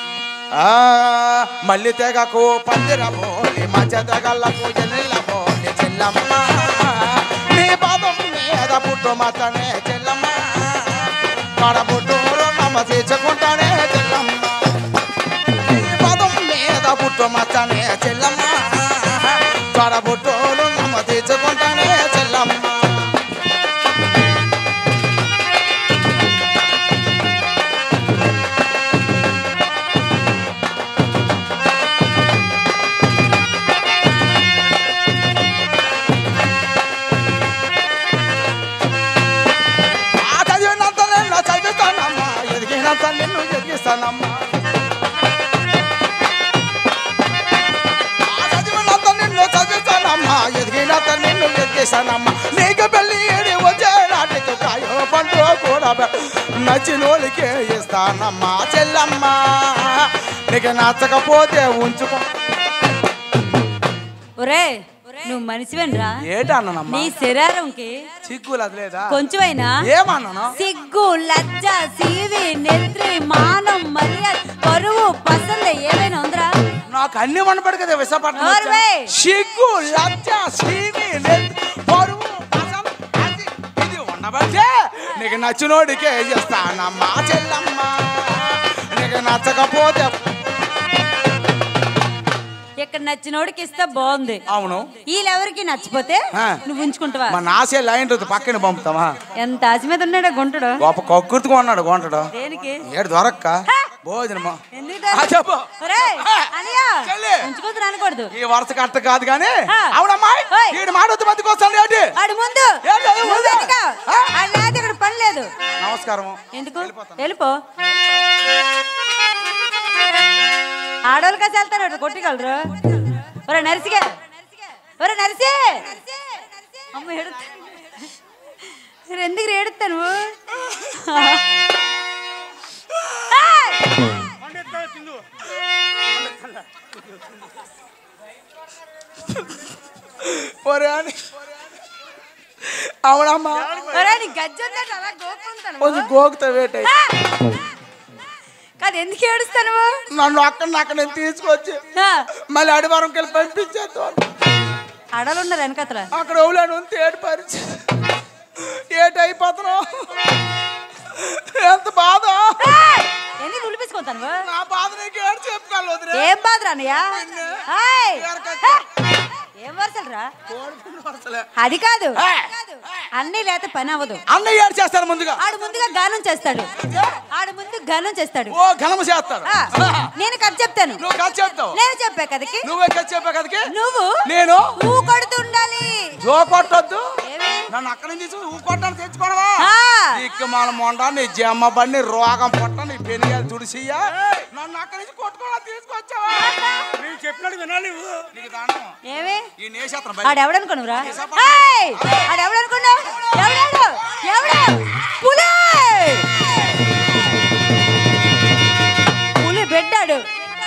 ఆ, మల్లి తెగకు పందిర పోలి మధ్య తెగలకు ఎన్నెల పోలి చెల్లమ్మ నీ పాదం మీద పుట్టుమచ్చనే చెల్లమ్మ కడబుట్టూరు నమ్మ తీర్చుకుంటానే చెల్లమ్మ నీ పాదం మీద పుట్టుమచ్చనే చెల్లమ్మ కడబుట్టూరు నమ్మ తీర్చుకుంటానే చెల్లమ్మ ఆ చదివినంత నిన్ను చదివిస్తానమ్మా ఎదిగినంత నిన్ను ఎదిగిస్తానమ్మా ఆ చదివినంత నిన్ను చదివిస్తానమ్మా ఎదిగినంత నిన్ను ఎదిగిస్తానమ్మా నీకు పెళ్ళి ఏడి వచ్చే నాటికి కాయో పండు కూడా నచ్చినోళ్ళకే ఇస్తానమ్మా చెల్లమ్మ నీకు నచ్చకపోతే ఉంచుకో ఒరే నువ్వు మనిషివేనరా ఏటన్నానమ్మా నీ శరీరంకి చిక్కులు అది లేదా కొంచెమైనా ఏమన్నాను సిగ్గు లజ్జ సీవి నెత్రి మానం మర్యాద పరువు పసంద ఏమైనా ఉందిరా నాకు అన్ని వనపడు కదా విశాఖపట్నం వచ్చా. నోర్వే. సిగ్గు లజ్జ సీమి నెత్తి, పరువు పసం, అది ఇది ఉండబట్టే నీకు నచ్చినోడికే చేస్తానమ్మా చెల్లమ్మ నీకు నచ్చకపోతే ఇక్కడ నచ్చినోడికి ఇస్తే బాగుంది అవును వీళ్ళెవరికి నచ్చిపోతే ఆ. నువ్వు ఉంచుకుంటావా మా నాసే లైన్ రోజు పక్కన పంపుతావా ఎంత ఆశ మీద ఉన్నాడా గుంటడు గొప్ప కక్కుర్తిగా ఉన్నాడు కొంటడు దేనికి ఏడు దొరక్క భోజనమా ఎందుకు ఆ, చెప్పు. ఒరేయ్, అనియా చెల్లి. ఉంచుకుంటున్నా అనకూడదు ఈ వరుస కట్ట కాదు కానీ ఆ. అవునమ్మా ఓయ్. ఈడు మాడొద్దు మందికి వస్తాడు ఏంటి ఆడు ముందు ఏంటి అది నువ్వు ముందు? వెనుక. ఆ? ఆడు లేకపోతే ఇక్కడ పని లేదు నమస్కారం ఎందుకు వెళ్ళిపోతాను. వెళ్ళిపో ఆడవాళ్ళు కాసి వెళ్తారు కొట్టిగలరు ఒరే నరిసిగా ఒరే నరిసి అమ్మ ఎడుతా ఎందుకు ఏడుతాను ఒరే అని అవునమ్మా ఒరే నీ గజ్జందంటే అలా గోపుకుంటాను కొంచెం గోకుతా వేట కాదు ఎందుకు ఏడుస్తాను నన్ను అక్కడ అక్కడ నేను తీసుకొచ్చి మళ్ళీ అడివారంకి వెళ్ళి పంపించేద్దాం ఆడలు ఉన్నారు వెనకతల అక్కడ ఎవలేను ఉంది ఏడు పరిచి ఏటి అయిపోతున్నావు ఎంత బాధ ఎందుకు ఉలిపించుకుంటాను నా బాధ నీకు ఏడు చెప్పుకోవాలి వదిలే. ఏం బాధ రానయ్యా హాయ్. ఎవరికైతే? ఏం వరుసలురా కోరుకున్న వరుసలే. అది కాదు ఏయ్. అన్నీ లేత పని అవ్వదు అన్నయ్య ఏడు చేస్తారు ముందుగా ఆడు ముందుగా గానం చేస్తాడు ఆడు ముందు గానం చేస్తాడు ఓ ఘనమ చేస్తారు ఆ, నేను కథ చెప్తాను నువ్వు కథ చెప్తావు నేను చెప్పా కథకి నువ్వే కథ చెప్పా కదకి నువ్వు నేను ఊ కొడుతూ ఉండాలి జో కొట్టొద్దు ఏమి? నన్ను అక్కడి నుంచి తీసుకుని ఊ కొట్టాను తెచ్చుకోవడమా ఆ. నీకు మన మొండ నీ జమ్మ బండి రోగం పొట్ట నీ పెనిగాలు తుడిసియ్యా నన్ను అక్కడి నుంచి కొట్టుకోవడం తీసుకొచ్చావా నేను చెప్పినట్టు వినాలి నువ్వు. నీకు దానం ఏమి ఈ నేసేత్రం ఆడెవడనుకున్నావురా ఆడెవడనుకున్నావు ఎవడాడు ఎవడు పులి పులి పెట్టాడు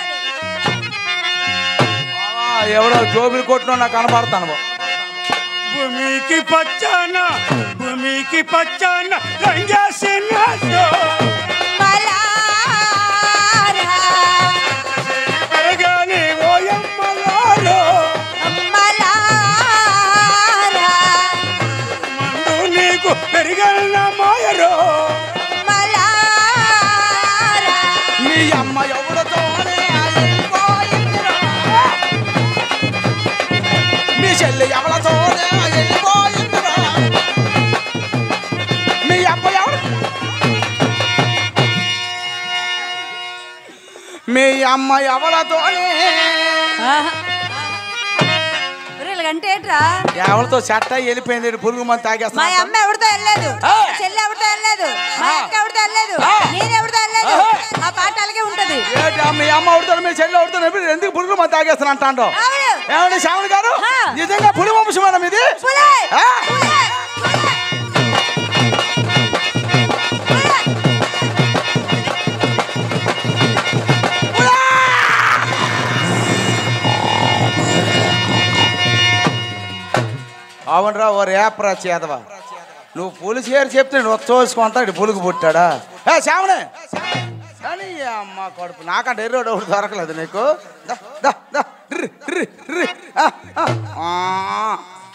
ఎవడో జోబులు కొట్టినా నాకు కనపడతాను బా. భూమికి పచ్చాన భూమికి పచ్చాన రంగేసిన మలారా, పెరగాలి ఓయమ్మలారో మలారా, మందు నీకు పెరగల మాయరో మలారా. మీ అమ్మ ఎవరితోనే వెళ్ళిపోయిందిరా. మీ చెల్లి ఎవరితోనే వెళ్ళిపోయిందిరా. మీ అమ్మ ఎవరు మీ అమ్మ ఎవరితోనే ఆహా. ఒరేయ్, ఇలాగంటే ఏంట్రా ఎవరితో చెట్ట వెళ్ళిపోయింది ఈడు పురుగు మంది మా తాగేస్తా అమ్మ ఎవరితో వెళ్ళలేదు ఆ. చెల్లి ఎవరితో వెళ్ళలేదు మా ఆ. అక్క ఎవరితో వెళ్ళలేదు ఆ. నేను ఎవరితో వెళ్ళలేదు ఆహా. ఆ పాట అలాగే ఉంటది ఏంటి ఆ మీ అమ్మ అవుతాడు మీ చెల్లి అవుతాడు ఎందుకు పురుగు మంది తాగేస్తాను అంటాడు అవును. ఏమండి శ్యామణి గారు ఆ. నిజంగా పులి వంశమేనా ఇది పులి! ఆ? పులి! పులి! అవునరా ఓ రేపరా చేదవా నువ్వు పులి చేరు చెప్తే నువ్వు తోసుకుంటా ఇటు పులుగు పుట్టాడా ఏ శ్యామణి కానీ ఈ అమ్మ కడుపు నాకంటే ఎర్రోడు ఒకటి దొరకలేదు నీకు దా, దా, దా, ర్రి, ర్రి, ర్రి. ఆ, ఆ. ఆ.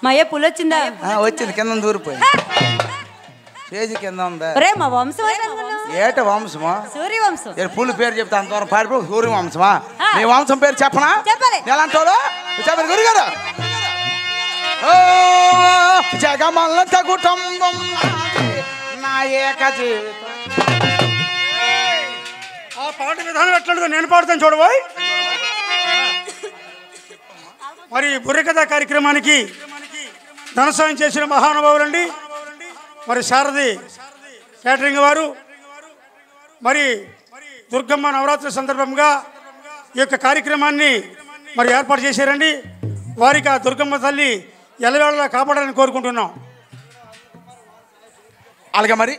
మా అయ్య పులొచ్చిందా ఆ, వచ్చింది కింద దూరిపోయి స్టేజ్ కింద ఉందా ఒరే మా వంశం అయితే అనుకున్నావు. ఏట వంశమా సూర్యవంశం ఏ పూల పేరు చెప్తా అంత దూరం పారిపో సూర్య వంశమా ఆ. నీ వంశం పేరు చెప్పనా చెప్పాలి. ఎలాంటి వాడు? చెప్పండి గురుగారు ఓ, జగమల్ల కుటుంబం నాది, నా ఏక జీవితం. ఆ పాట విధానం ఎట్లుంటుందో నేను పాడుతాను చూడబోయ్ మరి బుర్రకథ కార్యక్రమానికి ధనసాయం చేసిన మహానుభావులండి మరి శారది కేటరింగ్ వారు మరి దుర్గమ్మ నవరాత్రి సందర్భంగా ఈ యొక్క కార్యక్రమాన్ని మరి ఏర్పాటు చేశారండి వారికి ఆ దుర్గమ్మ తల్లి ఎల్లవేళలా కాపాడాలని కోరుకుంటున్నాం అలాగే మరి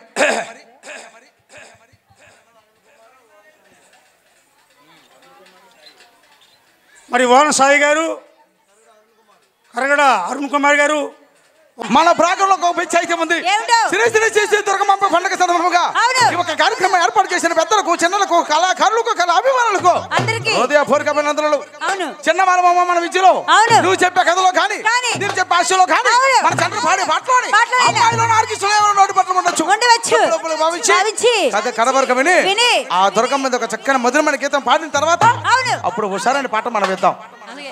మరి వాన సాయి గారు కరగడ అరుణ్ కుమార్ గారు మన ప్రాంతంలో ఒక పిచ్చి అయితే ఉంది ఏమిటో? శ్రీ శ్రీ శ్రీ శ్రీ దుర్గమ్మ పండుగ సందర్భంగా అవును. ఈ ఒక కార్యక్రమం ఏర్పాటు చేసిన పెద్దలకు చిన్నలకు కళాకారులకు కళా అభిమానులకు అందరికీ హృదయపూర్వక అభినందనలు అవును చిన్న మనమమ్మ మన విద్యలో అవును. నువ్వు చెప్పే కథలో కానీ కానీ. నేను చెప్పే ఆశలో కానీ అవును. మన చంద్ర పాడే పాటలోని పాటలోని. అమ్మాయిలో ఆర్కిస్టులో ఎవరో నోటి పట్ల ఉండొచ్చు ఉండవచ్చు. లోపల భావించి భావించి. కథ కడవరకు విని విని. ఆ దుర్గమ్మ మీద ఒక చక్కని మధురమైన గీతం పాడిన తర్వాత అవును. అప్పుడు హుషారైన పాట మనం విద్దాం అలాగే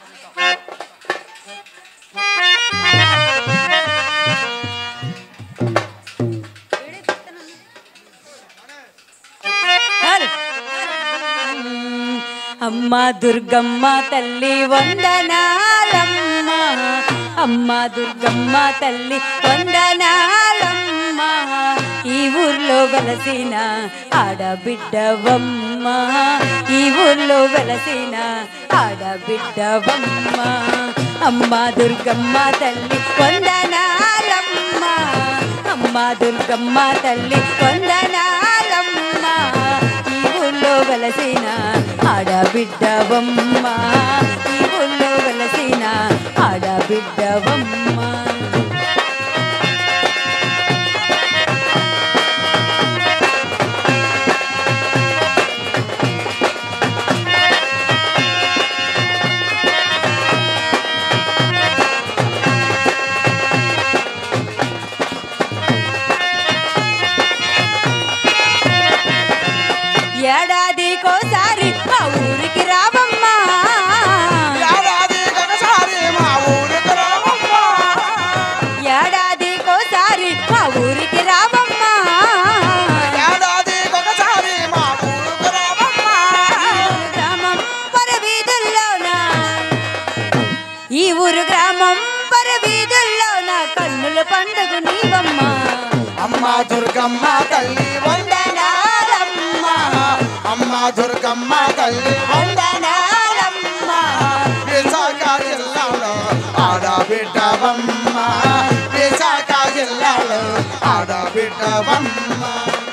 హల్. అమ్మ దుర్గమ్మ తల్లి వందనాలమ్మ అమ్మ దుర్గమ్మ తల్లి వందనాలమ్మ ఈ ఊర్లో వెలసిన ఆడబిడ్డవమ్మ ఈ ఊర్లో వెలసిన ఆడబిడ్డవమ్మ అమ్మ దుర్గమ్మ తల్లి వందనాలమ్మ అమ్మ దుర్గమ్మ తల్లి వందనాలమ్మ ఈ ఊళ్ళో వెలసిన ఆడబిడ్డవమ్మ ఈ ఊళ్ళో వెలసిన ఆడబిడ్డవమ్మ ఏడాదికోసారి మా ఊరికి రావమ్మా ఏడాది ఒకసారి మా ఊరికి రావమ్మ. ఏడాదికోసారి మా ఊరికి రావమ్మా ఏడాది ఒకసారి మా ఊరికి రావమ్మ. గ్రామం పరవీధుల్లోన ఈ ఊరు గ్రామం పరవీధుల్లోన కన్నుల పండుగ నీవమ్మా అమ్మ దుర్గమ్మ తల్లి వందనాలమ్మ అమ్మ దుర్గమ్మ తల్లి వందనాలమ్మ విశాఖ జిల్లాలో ఆడబిడ్డవమ్మ విశాఖ జిల్లాలో ఆడబిడ్డవమ్మ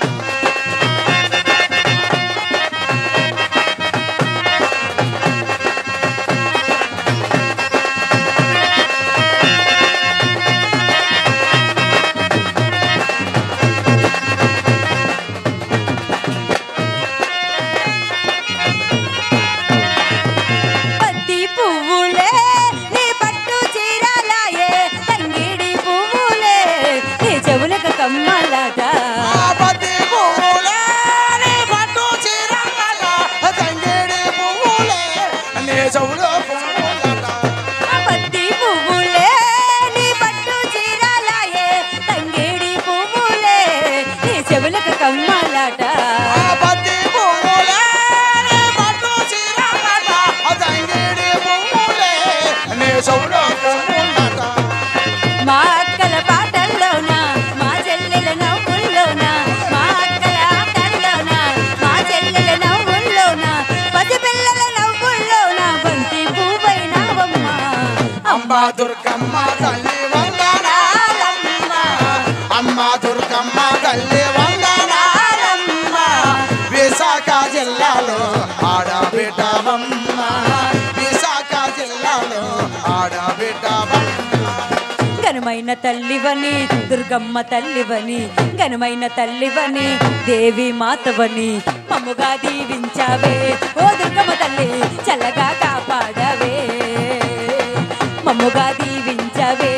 పత్తి పువ్వులే నీ పట్టు చీరలాయే తంగిడి పువ్వులే నీ చెవులకు కమ్మలాట ఆపతి పువ్వులే నీ పట్టు చీరలట, తంగేడి పువ్వులే నీ చెవులో పువ్వులట. పత్తి పువ్వులే నీ పట్టు చీరలాయే తంగిడి పువ్వులే నీ చెవులకు కమ్మలాట ఆపతి పువ్వులే నీ పట్టు చీరలట, తంగేడి పువ్వులే నీ చెవులో పువ్వులట. మా అక్కల పాటల్లోన మా చెల్లెల నవ్వుల్లోన మా అక్కల ఆటల్లోన మా చెల్లెల నవ్వుల్లోన పసిపిల్లల నవ్వుల్లోన బంతి పువ్వైనావమ్మ అమ్మ దుర్గమ్మ తల్లి వందనాలమ్మ అమ్మ దుర్గమ్మ తల్లి వందనాలమ్మ విశాఖ జిల్లాలో ఆడబిడ్డవమ్మ విశాఖ జిల్లాలో ఆడబిడ్డవమ్మ ఘనమైన తల్లివని దుర్గమ్మ తల్లివని ఘనమైన తల్లివని దేవి మాతవని మమ్ముగా దీవించావే ఓ దుర్గమ్మ తల్లి చల్లగా కాపాడవే మమ్ముగా దీవించవే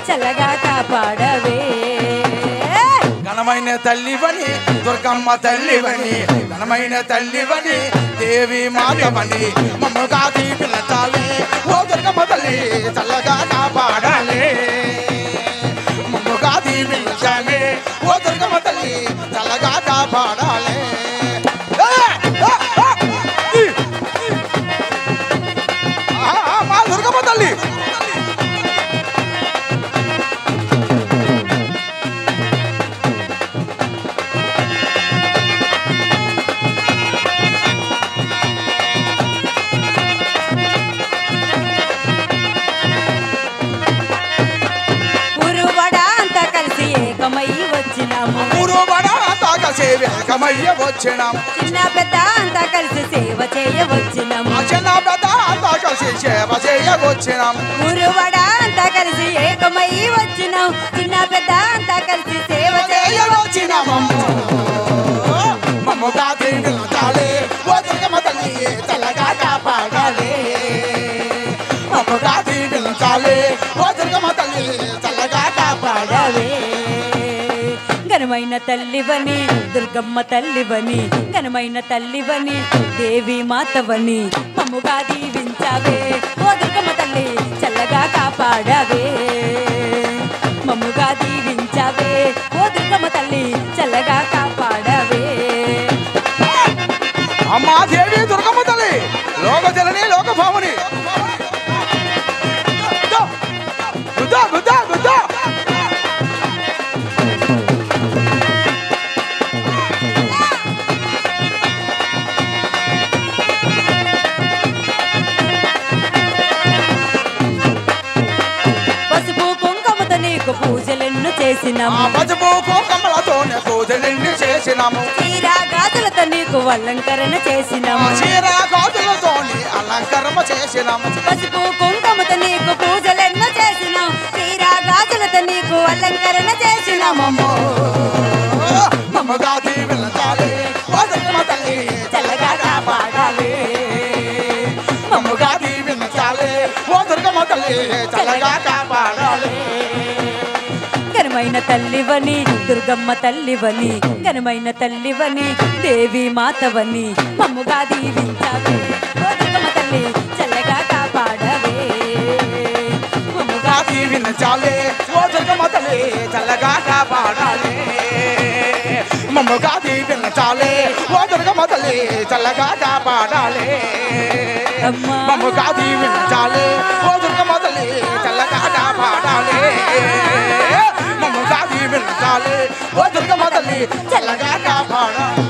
చల్లగా కాపాడవే ఘనమైన తల్లివని దుర్గమ్మ తల్లివని ఘనమైన తల్లివని దేవి మాతవని మమ్మగా దీపిలతాలే ఓ దుర్గమ్మ తల్లి చల్లగా కాపాడాలి మమ్మగా దీపిలతాలే ఓ దుర్గమ్మ తల్లి చల్లగా కాపాడాలి ఏ! ఆ! ఆ! ఈ! ఆ! ఆ! మా దుర్గమ్మ తల్లి ఉరువడ అంతా కలిసి ఏకమై వచ్చినాము ఊరు బడ తాక సేవకమయ్య వచ్చినాం చిన్న పెద్ద అంతా కలిసి సేవ చేయవచ్చినాము ఆ చిన్న పెద్ద అంతా కలిసి సేవ చేయవచ్చినాం ఉరువడ అంతా కలిసి ఏకమై వచ్చినాం చిన్న పెద్ద అంతా కలిసి సేవ చేయవచ్చినాము మమ్మగా తిరుగుతాలే ఓ దుర్గమ్మ తల్లి చల్లగా కాపాడాలి మమ్మగా తిరుగుతాలే ఓ దుర్గమ్మ తల్లి చల్లగా కాపాడాలి ఘనమైన తల్లివని దుర్గమ్మ తల్లివని ఘనమైన తల్లివని దేవి మాతవని మమ్ముగా దీవించావే ఓ దుర్గమ్మ తల్లి చల్లగా కాపాడావే మమ్ముగా దీవించావే ఓ దుర్గమ్మ తల్లి చల్లగా కాపాడావే అమ్మా దేవి దుర్గమ్మ తల్లి లోక జనని లోక భామని గుద్దా గుద్దా గుద్దా పసుపు కుంకుమతో నీకు పూజలెన్ను ఆ చేసినాము పసుపు కుంకమ్మలతోనే పూజలెన్ని చేసినాము చీర గాజులతో నీకు అలంకరణ ఆ చేసినాము చీర గాజులతోని అలంకరణ చేసినాము పసుపు కుంకుమతో నీకు పూజలెన్నో చేసినాం చీర గాజులతో నీకు అలంకరణ చేసినామమ్మో మమ్మగా దీవెనతాలే ఓ దుర్గమ్మ తల్లి చల్లగా కాపాడాలి మమ్మగా దీవెనతాలే ఓ దుర్గమ్మ తల్లి చల్లగా కాపాడాలి ఘనమైన తల్లివని దుర్గమ్మ తల్లివని ఘనమైన తల్లివని దేవి మాతవని మమ్ముగా దీవించావే ఓ దుర్గమ్మ తల్లి చల్లగా కాపాడవే మమ్ముగా మమ్మగా దీవెనతాలే ఓ దుర్గమ్మ తల్లి చల్లగా కాపాడాలి మమ్మగా దీవెనతాలే ఓ దుర్గమ్మ తల్లి చల్లగా కాపాడాలి అమ్మా. మమ్మగా దీవెనతాలే ఓ దుర్గమ్మ తల్లి చల్లగా కాపాడాలి మమ్మగా దీవెనతాలే ఓ దుర్గమ్మ తల్లి చల్లగా కాపాడాలి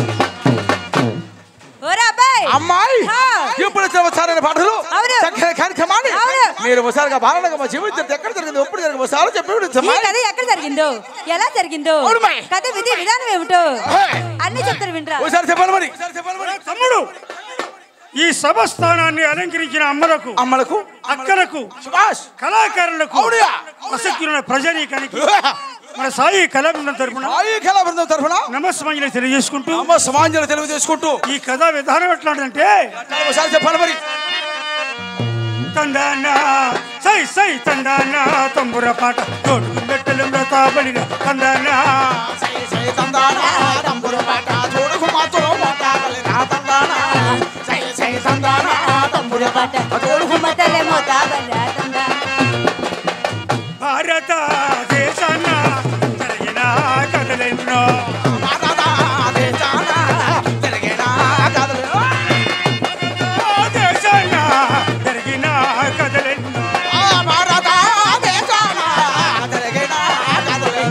ఓరా అబ్బాయ్ అమ్మాయి హా. ఇప్పుడు వచ్చారని పాటలు అవును. చక్కని కార్యక్రమాన్ని అవును. మీరు ఒకసారిగా బాలనగా మా జీవితం ఎక్కడ జరిగింది ఎప్పుడు జరిగింది ఒకసారి చెప్పి ఈ విడుదమ్మా. కథ ఎక్కడ జరిగిందో ఎలా జరిగిందో అవును మరి. కథ విధి విధానం ఏమిటో హే. అన్ని చెప్తారు వినరా ఒకసారి చెప్పాలి మరి తమ్ముడు ఈ సభ స్థానాన్ని అలంకరించిన అమ్మలకు అమ్మలకు అక్కలకు సుభాష్ కళాకారులకు అవునయ్యా. ఆసక్తున్న ప్రజానీకానికి మన సాయి కళాబృందం తరపున సాయి కళా బృందం తరఫున నమస్సమాంజలి తెలియజేసుకుంటూ అమ్మ సమాంజలి తెలుగు చేసుకుంటూ ఈ కథా విధానం ఎట్లాంటిదంటే ఒకసారి చెప్పాలి మరి తందానా సై సై తందానా తంబుర పాట తోడుకు మెట్టలు తాబడిన తందానా సై సై తందానా తంబుర పాట చూడుకు మాతో మోతాబలి నా తందానా సై సై తందానా తంబుర పాట చూడుకు మతలే మోతాబలే తందా. భారత దేశాన జరిగిన కథలెన్నో మాతాదా దేశానా జరిగిన కథలు దేశాన జరిగిన కథలెన్నో ఆ భారత దేశాన జరిగిన కథలు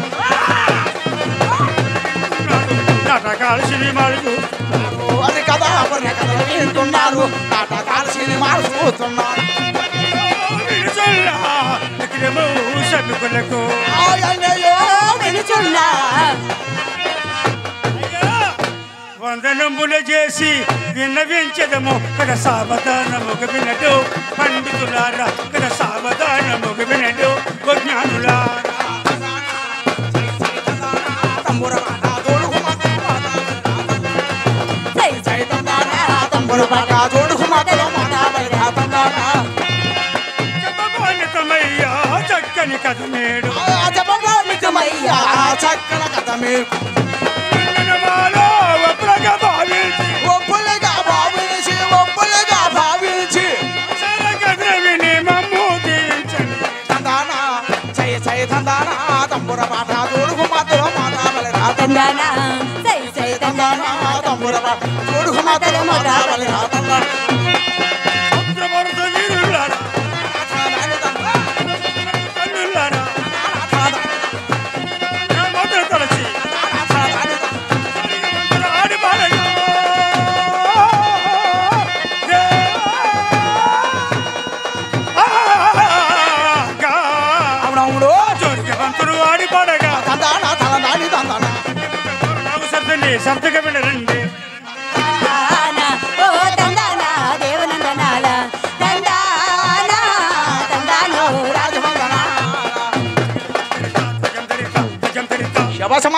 నాటకాలు సినిమాలు అది కదా కొన్ని కథలు వింటున్నారు నాటకాలు సినిమాలు చూస్తున్నారు వినుచున్నా విక్రము సభికులకు ఆయనయో వినుచున్నా వందనములు చేసి విన్నవించదము కథ సావధానముగ వినడు పండితులారా కథ సావధానముగ వినడు జ్ఞానులారా తంబుర పాట తోడుకు సై సై తంబుర పాట తోడుకు మాటలో మాటాబలి తందానా చెప్పబాలితమయ్యా చక్కని కథ నేడు అజపంగా మితమయ్యా చక్కల కథ మీకు నిన్నమాలో ఒప్పులుగా భావించి ఒప్పులుగా భావించి ఒప్పులుగా భావించి అసల కథ విని మమ్ము దీవించండి తందాన చయ చయ తందాన తంబుర పాట తోడుకు మాత్రం మాతావలి రాత తందానా సై సై తందానా తంబుర పాట తోడుకు మాత్రం మాతావలి రాత భద్రభరత వీరులారా కన్నులారా నా మొదలు తలచి ఆడి పాడగా అవునవుడు జోరికి బంతులు ఆడి పాడగా తందాన తలదాని తందాన నాకు సర్దండి సర్దుగా వెళ్ళరండి తందానా ఓ తందానా దేవనందనాల తందానా తందానో రాజమందనా శబసమ